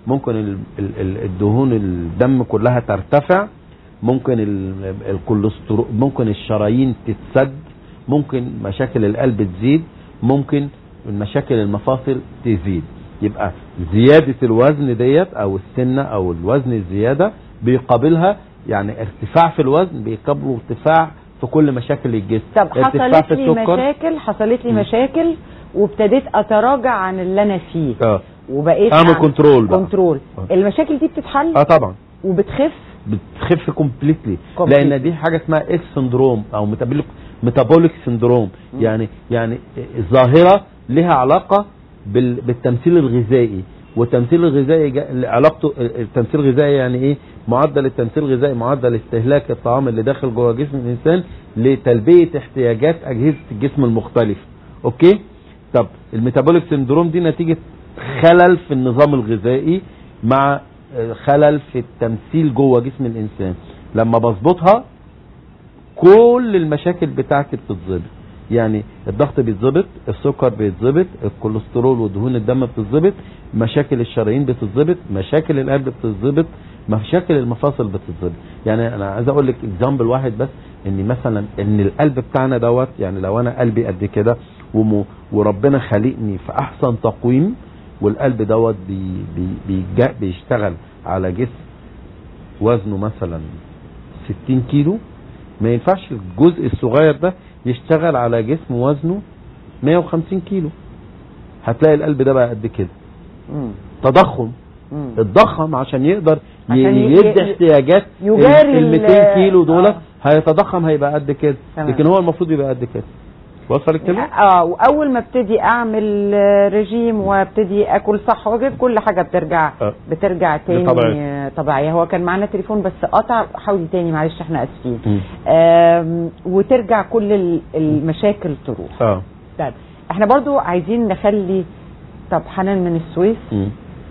ممكن ال- ال- ال- الدهون الدم كلها ترتفع ممكن ال- الكوليسترول ممكن الشرايين تتسد ممكن مشاكل القلب تزيد ممكن مشاكل المفاصل تزيد يبقى زيادة الوزن ديت او السنة او الوزن الزيادة بيقابلها يعني ارتفاع في الوزن بيقابله ارتفاع في كل مشاكل الجسم طب ارتفاع حصلت في لي السكر مشاكل حصلت لي مم. مشاكل وابتديت اتراجع عن اللي انا فيه اه وبقيت اعمل أعمل كنترول بقى كنترول آه. المشاكل دي بتتحل اه طبعا وبتخف بتخف كومبليتلي Completely. لان دي حاجه اسمها اكس سندروم او ميتابوليك ميتابوليك سندروم مم. يعني يعني ظاهره لها علاقه بال- بالتمثيل الغذائي والتمثيل الغذائي جا- علاقته التمثيل الغذائي يعني ايه معدل التمثيل الغذائي معدل استهلاك الطعام اللي داخل جوه جسم الانسان لتلبيه احتياجات اجهزه الجسم المختلفه اوكي طب الميتابوليك سندروم دي نتيجه خلل في النظام الغذائي مع آه، خلل في التمثيل جوه جسم الانسان لما بظبطها كل المشاكل بتاعتي بتتظبط يعني الضغط بيتظبط السكر بيتظبط الكوليسترول ودهون الدم بتتظبط مشاكل الشرايين بتتظبط مشاكل القلب بتتظبط مشاكل المفاصل بتتظبط يعني انا عايز اقول لك اكزامبل واحد بس ان مثلا ان القلب بتاعنا دوت يعني لو انا قلبي قد كده وم- وربنا خلقني في احسن تقويم والقلب دوت بي بي بيجا- بيشتغل على جسم وزنه مثلا 60 كيلو ما ينفعش الجزء الصغير ده يشتغل على جسم وزنه 150 كيلو هتلاقي القلب ده بقى قد كده مم. تضخم مم. اتضخم عشان يقدر ي- عشان ي- يدي ي- احتياجات يجاري ال ال- 200 كيلو دول آه. هيتضخم هيبقى قد كده تمام. لكن هو المفروض يبقى قد كده وصل الكلام اه واول ما ابتدي اعمل آه، رجيم وابتدي اكل صح وجد كل حاجه بترجع آه. بترجع تاني لطبيعي. آه، طبيعيه هو كان معانا تليفون بس قطع حاولي تاني معلش احنا اسفين مم. آم، وترجع كل ال- المشاكل تروح اه طيب احنا برضو عايزين نخلي طب حنان من السويس مم.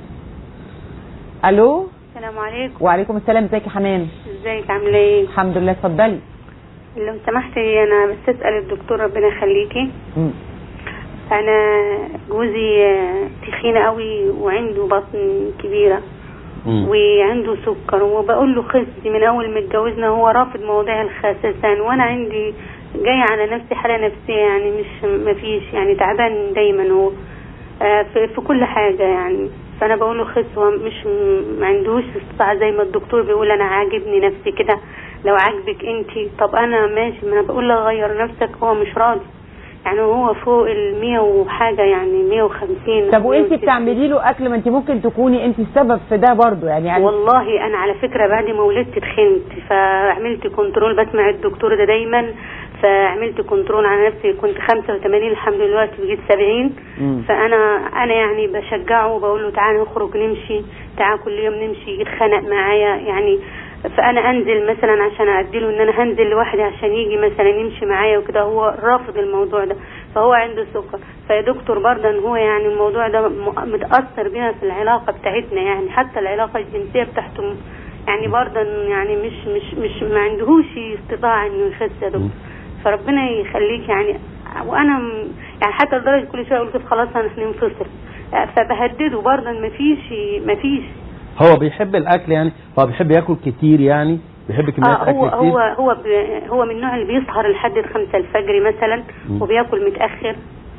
الو السلام عليكم وعليكم السلام ازيك يا حنان ازيك عامله ايه الحمد لله اتفضلي لو سمحتي انا بس اسال الدكتور ربنا يخليكي مم. انا جوزي آه، تخين قوي وعنده بطن كبيره مم. وعنده سكر وبقول له خسي من اول ما اتجوزنا هو رافض مواضيع الخسسان وانا عندي جاي على نفسي حاله نفسيه يعني مش مفيش يعني تعبان دايما هو آه، في, في كل حاجه يعني فانا بقول له خس هو مش ما عندوش استطاعه زي ما الدكتور بيقول انا عاجبني نفسي كده لو عاجبك انت طب انا ماشي ما انا بقول له غير نفسك هو مش راضي يعني هو فوق ال 100 وحاجه يعني 150 طب وانت 160. بتعملي له اكل ما انت ممكن تكوني انت السبب في ده برضو يعني, يعني والله انا على فكره بعد ما ولدت تخنت فعملت كنترول بسمع الدكتور ده دايما فعملت كنترول على نفسي كنت 85 الحمد لله دلوقتي بقيت 70 مم. فانا انا يعني بشجعه وبقول له تعالى نخرج نمشي تعالى كل يوم نمشي يتخانق معايا يعني فانا انزل مثلا عشان اديله ان انا هنزل لوحدي عشان يجي مثلا يمشي معايا وكده هو رافض الموضوع ده فهو عنده سكر فيا دكتور برضه ان هو يعني الموضوع ده م- متاثر بينا في العلاقه بتاعتنا يعني حتى العلاقه الجنسيه بتاعته م- يعني برضه يعني مش مش مش ما عندهوش استطاعه انه يخس يا دكتور فربنا يخليك يعني وانا م- يعني حتى لدرجه كل شويه اقول كده خلاص هننفصل فبهدده برضه ما فيش ما فيش هو بيحب الاكل يعني هو بيحب ياكل كتير يعني بيحب كميات اه هو اكل كتير هو هو ب- هو من النوع اللي بيسهر لحد الخمسة الفجر مثلا مم. وبياكل متأخر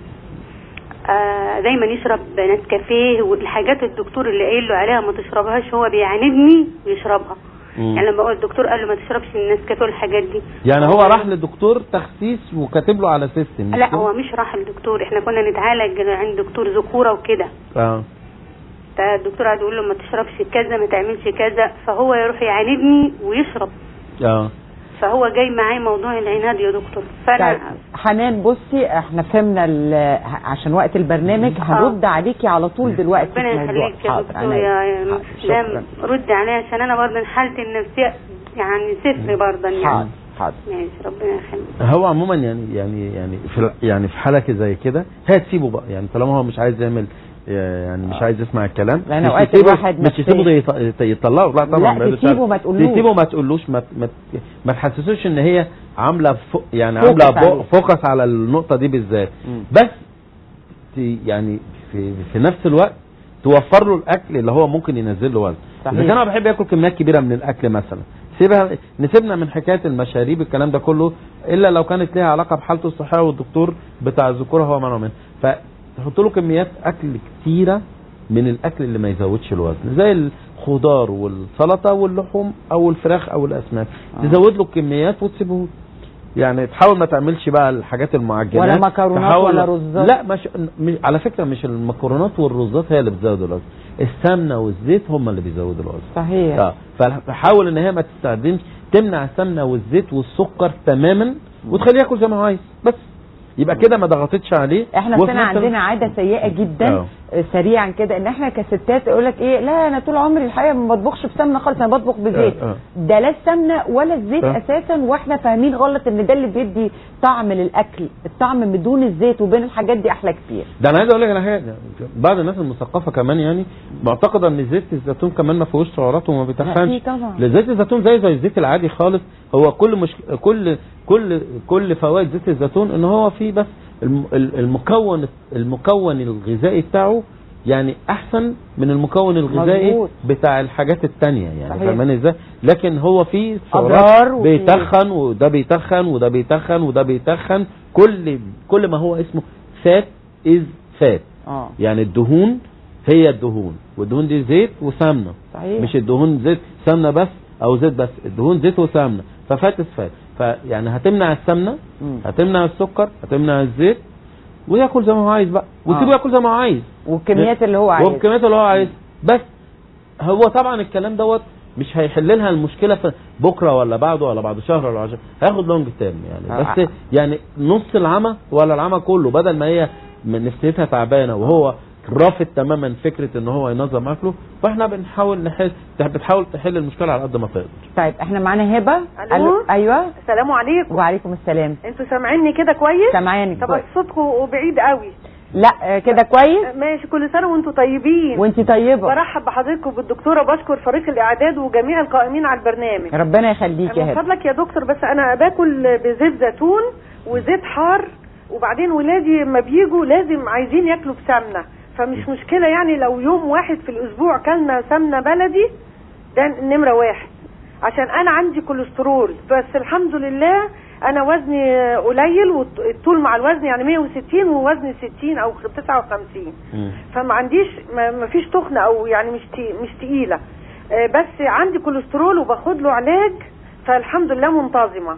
آه دايما يشرب نسكافيه والحاجات الدكتور اللي قايل له عليها ما تشربهاش هو بيعاندني ويشربها مم. يعني لما اقول الدكتور قال له ما تشربش النسكافيه والحاجات دي يعني هو راح لدكتور تخسيس وكاتب له على سيستم مش لا كده؟ هو مش راح الدكتور احنا كنا نتعالج عند دكتور ذكوره وكده اه فالدكتور قعد يقول له ما تشربش كذا ما تعملش كذا فهو يروح يعاندني ويشرب اه فهو جاي معايا موضوع العناد يا دكتور طيب فانا حنان بصي احنا فهمنا ال- عشان وقت البرنامج هرد عليكي على طول دلوقتي ربنا في موضوع يخليك يا حاضر، دكتور عينيا. يا يا حاضر، مدام شكرا رد عليا عشان انا برضه حالتي النفسيه يعني صفر برضه حاضر يعني حاضر ماشي ربنا يخليك هو عموما يعني يعني يعني في ال- يعني في حاله زي كده هي تسيبه بقى يعني طالما هو مش عايز يعمل يعني مش عايز يسمع الكلام لأن مش أوقات تسيبه الواحد مش تسيبه ده يط- يطلعه لا طبعا لا، ما تسيبه يقدرش. ما تقولوش. تسيبه ما تقولوش ما ما ما تحسسوش ان هي عامله فو يعني فوكس عامله عليه. بو- فوكس على النقطه دي بالذات مم. بس ت- يعني في في نفس الوقت توفر له الاكل اللي هو ممكن ينزل له وزن صحيح. اذا كان انا بحب ياكل كميات كبيره من الاكل مثلا سيبها نسيبنا من حكايه المشاريب الكلام ده كله الا لو كانت ليها علاقه بحالته الصحيه والدكتور بتاع الذكوره هو منعه منه فتحط له كميات اكل كتيره من الاكل اللي ما يزودش الوزن زي الخضار والسلطه واللحوم او الفراخ او الاسماك آه. تزود له الكميات وتسيبه له. يعني تحاول ما تعملش بقى الحاجات المعجنات ولا مكرونات تحاول- ولا رزات. لا مش, مش على فكره مش المكرونات والرزات هي اللي بتزود الوزن السمنه والزيت هم اللي بيزودوا الوزن صحيح اه فحاول ان هي ما تستخدمش تمنع السمنه والزيت والسكر تماما وتخليه ياكل زي ما هو عايز بس يبقى كده ما ضغطتش عليه احنا وفي سنة نفس الوقت- عندنا عادة سيئة جدا اه. آه، سريعا كده ان احنا كستات يقول لك ايه لا انا طول عمري الحقيقة ما بطبخش بسمنة خالص انا بطبخ بزيت اه، اه. ده لا السمنة ولا الزيت اه. اساسا واحنا فاهمين غلط ان ده اللي بيدي طعم للاكل الطعم بدون الزيت وبين الحاجات دي احلى كتير ده انا عايز اقول لك على حاجه بعض الناس المثقفه كمان يعني معتقده ان زيت الزيتون كمان ما فيهوش سعرات وما لا، بيتخنش فيه طبعا. لا، زيت الزيتون زي زي الزيت العادي خالص هو كل مش كل كل كل فوائد زيت الزيتون ان هو فيه بس الم- ال- المكون المكون الغذائي بتاعه يعني احسن من المكون الغذائي مظبوط. بتاع الحاجات التانية يعني صحيح. فاهماني ازاي لكن هو فيه أضرار سعرات وفيه- بيتخن وده بيتخن وده بيتخن وده بيتخن كل كل ما هو اسمه فات از فات اه يعني الدهون هي الدهون والدهون دي زيت وسمنه صحيح مش الدهون زيت سمنه بس او زيت بس الدهون زيت وسمنه ففات فات فيعني هتمنع السمنه مم. هتمنع السكر هتمنع الزيت وياكل زي ما هو عايز بقى وسيبه آه. ياكل زي ما هو عايز والكميات اللي هو عايزها وبكميات اللي هو عايز بس هو طبعا الكلام دوت مش هيحل لها المشكله في بكره ولا بعده ولا بعد شهر ولا عشر هياخد لونج تيرم يعني آه. بس يعني نص العمى ولا العمى كله بدل ما هي من نفسيتها تعبانه وهو رافض تماما فكره ان هو ينظم اكله فاحنا بنحاول نحل بتحاول تحل المشكله على قد ما تقدر طيب احنا معانا هبه ألو؟ ايوه السلام عليكم وعليكم السلام انتوا سامعيني كده كويس سامعانك طب كويس. صوتكم بعيد قوي لا آه، كده كويس ماشي كل سنه وانتوا طيبين وانت طيبه برحب بحضرتك وبالدكتوره بشكر فريق الاعداد وجميع القائمين على البرنامج ربنا يخليك يا من هبه فضلك يا دكتور بس انا باكل بزيت زيتون وزيت حار وبعدين ولادي لما بيجوا لازم عايزين ياكلوا بسمنه فمش مشكله يعني لو يوم واحد في الاسبوع كلنا سمنه بلدي ده نمره واحد عشان انا عندي كوليسترول بس الحمد لله انا وزني قليل والطول مع الوزن يعني 160 ووزني 60 او 59 فما عنديش ما ما فيش تخن او يعني مش تي مش تقيله آه، بس عندي كوليسترول وباخد له علاج فالحمد لله منتظمه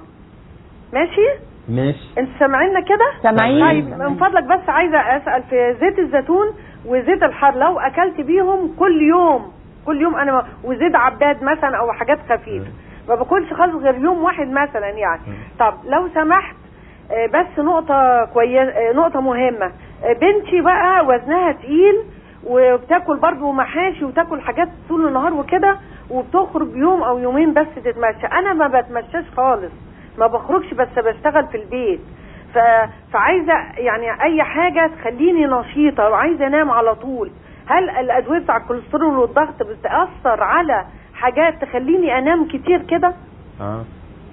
ماشي ماشي انت سامعيننا كده سامعين طيب من فضلك بس عايزه اسال في زيت الزيتون وزيت الحار لو اكلت بيهم كل يوم كل يوم انا ما- وزيت عباد مثلا او حاجات خفيفه ما باكلش خالص غير يوم واحد مثلا يعني طب لو سمحت آه، بس نقطة كويسة نقطة مهمة آه، بنتي بقى وزنها تقيل وبتاكل برضه محاشي وتاكل حاجات طول النهار وكده وبتخرج يوم او يومين بس تتمشى انا ما بتمشاش خالص ما بخرجش بس بشتغل في البيت ف... فعايزه يعني اي حاجه تخليني نشيطه وعايزه انام على طول هل الادويه بتاع الكوليسترول والضغط بتاثر على حاجات تخليني انام كتير كده اه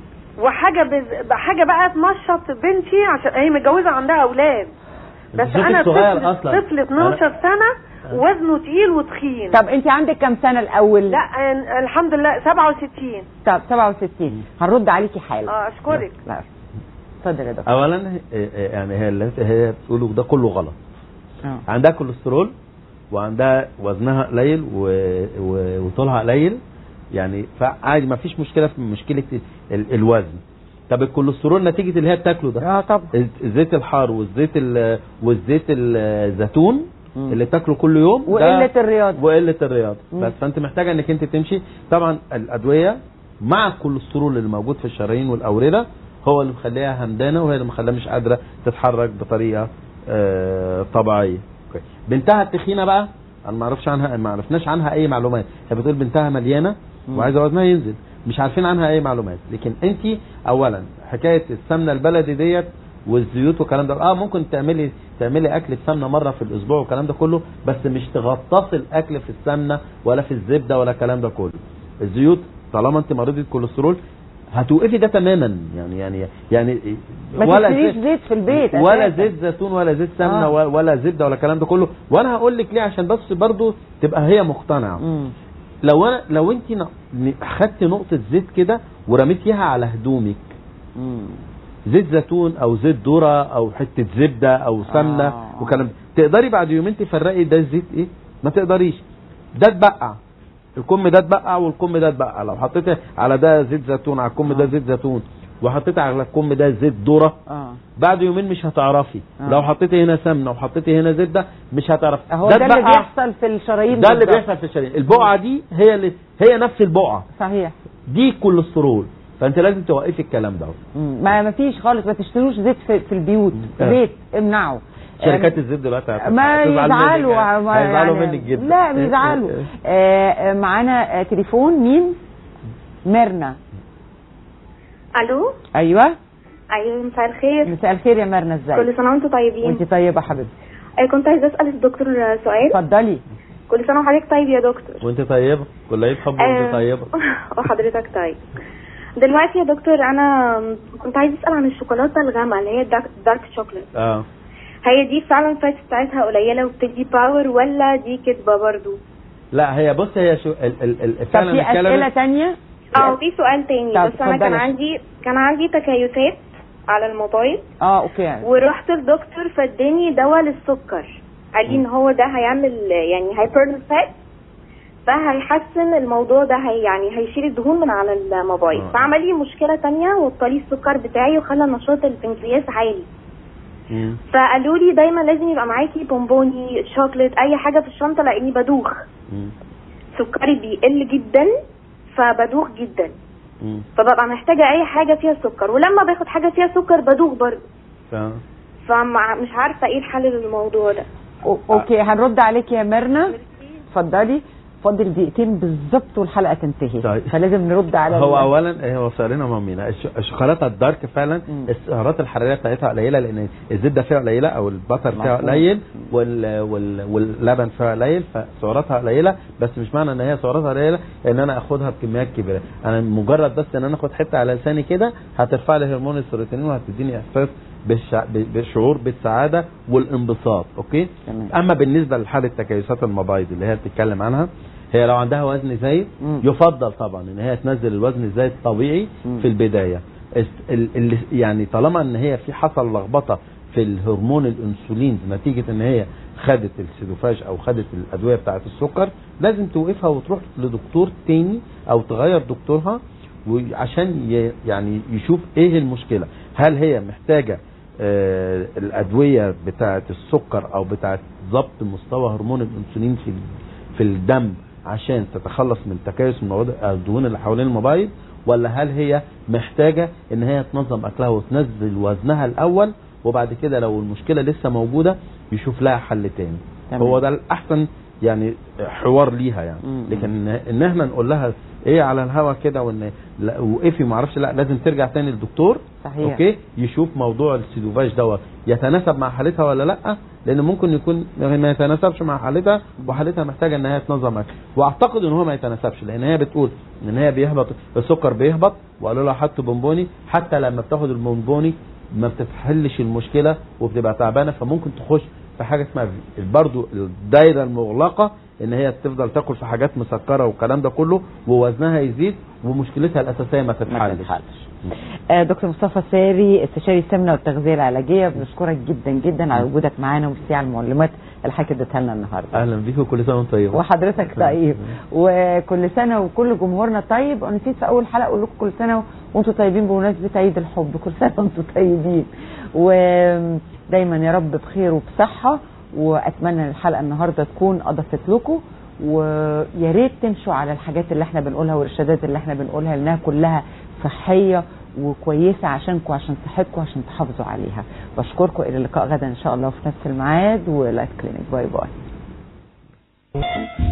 وحاجه بز... حاجه بقى تنشط بنتي عشان هي متجوزه عندها اولاد بس شوفي انا الصغير طفل أصلاً. طفل 12 سنه وزنه تقيل وتخين طب انت عندك كام سنه الاول لا أن- الحمد لله 67 طب 67 هنرد عليكي حالا اه اشكرك لا اتفضل يا دكتور اولا آه، آه، يعني هي اللي هي بتقوله ده كله غلط آه. عندها كوليسترول وعندها وزنها قليل و... و... وطولها قليل يعني فعادي ما فيش مشكله في مشكله ال... الوزن طب الكوليسترول نتيجه اللي هي بتاكله ده اه طبعا الزيت الحار والزيت ال... والزيت الزيتون مم. اللي تاكله كل يوم ده- وقله الرياضه وقله الرياضه مم. بس فانت محتاجه انك انت تمشي طبعا الادويه مع الكوليسترول اللي موجود في الشرايين والاورده هو اللي مخليها همدانه وهي اللي مخليها مش قادره تتحرك بطريقه آه طبيعيه أوكي. بنتها التخينه بقى انا ما اعرفش عنها ما عرفناش عنها اي معلومات هي بتقول بنتها مليانه مم. وعايزه وزنها ينزل مش عارفين عنها اي معلومات لكن انت اولا حكايه السمنه البلدي ديت والزيوت والكلام ده اه ممكن تعملي تعملي اكل السمنه مره في الاسبوع والكلام ده كله بس مش تغطسي الاكل في السمنه ولا في الزبده ولا الكلام ده كله الزيوت طالما انت مريضه كوليسترول هتوقفي ده تماما يعني يعني يعني ما تشتريش زيت في البيت ولا أساساً. زيت زيتون ولا زيت سمنه آه. ولا- ولا زبده ولا الكلام ده كله وانا هقول لك ليه عشان بس برضو تبقى هي مقتنعه مم. لو انا لو انت ن- خدت نقطه زيت كده ورميتيها على هدومك مم. زيت زيتون او زيت ذره او حته زبده او سمنه آه. وكلام ده. تقدري بعد يومين تفرقي ده زيت ايه ما تقدريش ده اتبقع الكم ده اتبقع والكم ده اتبقع لو حطيت على ده زيت زيتون على الكم ده آه. زيت زيتون وحطيت على الكم ده زيت ذره اه بعد يومين مش هتعرفي آه. لو حطيتي هنا سمنه وحطيتي هنا زبده مش هتعرفي هو ده, اللي اتبقع، بيحصل في الشرايين ده اللي بالظبط. بيحصل في الشريان البقعه دي هي اللي هي نفس البقعه صحيح دي كوليسترول فانت لازم توقفي الكلام ده مم. ما ما فيش خالص ما تشتروش زيت في, في البيوت آه. زيت امنعوا شركات الزيت دلوقتي هت- ما هتزعل منك يزعلوا يعني. ما هيزعلوا يعني- منك جدا لا بيزعلوا آه، آه، معانا آه، تليفون مين ميرنا الو ايوه ايوه مساء الخير مساء الخير يا ميرنا كل ازيك سنه وانتم طيبين وانت طيبه حبيبتي آه، كنت عايزه اسال الدكتور آه، سؤال اتفضلي كل سنه وحضرتك طيب يا دكتور وانت طيبه كل عيد حب وانت آه، طيبه وحضرتك طيب دلوقتي يا دكتور انا كنت عايزه اسال عن الشوكولاته الغامقه اللي هي الدارك, دارك شوكليت اه هي دي فعلا الفات بتاعتها قليله وبتدي باور ولا دي كدبه برضو لا هي بص هي شو ال ال ال طب فعلا في الكلام اسئله تانية اه في سؤال تاني طب بس انا كان اتفضلي. عندي كان عندي تكيسات على الموبايل اه اوكي ورحت الدكتور فاداني دواء للسكر قال لي ان هو ده هيعمل يعني هايبر فات فهيحسن الموضوع ده هي يعني هيشيل الدهون من على الموبايل آه. فعمل لي مشكله تانية وطالي السكر بتاعي وخلى نشاط البنكرياس عالي مم. فقالوا لي دايما لازم يبقى معاكي بونبوني شوكليت اي حاجه في الشنطه لاني بدوخ مم. سكري بيقل جدا فبدوخ جدا مم. فببقى محتاجه اي حاجه فيها سكر ولما باخد حاجه فيها سكر بدوخ برضه ف- فمش عارفه ايه الحل للموضوع ده أو- اوكي هنرد عليك يا ميرنا اتفضلي فاضل دقيقتين بالظبط والحلقه تنتهي طيب. فلازم نرد على هو ال- اولا هو سؤالنا مهمين الش- الشوكولاته الدارك فعلا مم. السعرات الحراريه بتاعتها قليله لان الزبده فيها قليله او البطر فيها مفهوم. قليل وال وال واللبن فيها قليل فسعراتها قليله بس مش معنى ان هي سعراتها قليله ان انا اخدها بكميات كبيره انا مجرد بس ان انا اخد حته على لساني كده هترفع لي هرمون السيروتونين وهتديني احساس بالشع... ب- بالشعور بالسعاده والانبساط اوكي تمام. اما بالنسبه لحاله تكيسات المبايض اللي هي بتتكلم عنها هي لو عندها وزن زايد مم. يفضل طبعا ان هي تنزل الوزن الزايد طبيعي مم. في البدايه است- ال- ال- يعني طالما ان هي في حصل لخبطه في الهرمون الانسولين نتيجه ان هي خدت السيدوفاج او خدت الادويه بتاعه السكر لازم توقفها وتروح لدكتور تاني او تغير دكتورها وعشان ي- يعني يشوف ايه المشكله هل هي محتاجه آه، الادويه بتاعه السكر او بتاعه ضبط مستوى هرمون الانسولين في في الدم عشان تتخلص من تكيس المواد الدهون اللي حوالين المبايض ولا هل هي محتاجه ان هي تنظم اكلها وتنزل وزنها الاول وبعد كده لو المشكله لسه موجوده يشوف لها حل تاني تمام. هو ده الاحسن يعني حوار ليها يعني مم. لكن ان احنا نقول لها ايه على الهوا كده وان لا وقفي ما اعرفش لا لازم ترجع تاني للدكتور صحيح. اوكي يشوف موضوع السيدوفاج دوت يتناسب مع حالتها ولا لا لان ممكن يكون ما يتناسبش مع حالتها وحالتها محتاجه ان هي تنظم اكل واعتقد ان هو ما يتناسبش لان هي بتقول ان هي بيهبط السكر بيهبط وقالوا لها حط بونبوني حتى لما بتاخد البونبوني ما بتتحلش المشكله وبتبقى تعبانه فممكن تخش في حاجه اسمها برضو الدايره المغلقه ان هي تفضل تاكل في حاجات مسكره والكلام ده كله ووزنها يزيد ومشكلتها الاساسيه ما ما تتحلش تتحلش. آه، دكتور مصطفى ساري استشاري السمنه والتغذيه العلاجيه بنشكرك جدا جدا على وجودك معانا وميرسي على المعلومات اللي حضرتك اديتها لنا النهارده اهلا بيك وكل سنه وانت طيب وحضرتك طيب وكل سنه وكل جمهورنا طيب انا نسيت في اول حلقه اقول لكم كل سنه وانتم طيبين بمناسبه عيد الحب كل سنه وانتم طيبين ودايما يا رب بخير وبصحه واتمنى ان الحلقه النهارده تكون اضافت لكم ويا ريت تمشوا على الحاجات اللي احنا بنقولها والارشادات اللي احنا بنقولها لانها كلها صحيه وكويسه عشانكم عشان صحتكم عشان تحافظوا عليها بشكركم الى اللقاء غدا ان شاء الله في نفس الميعاد ولايف كلينيك باي باي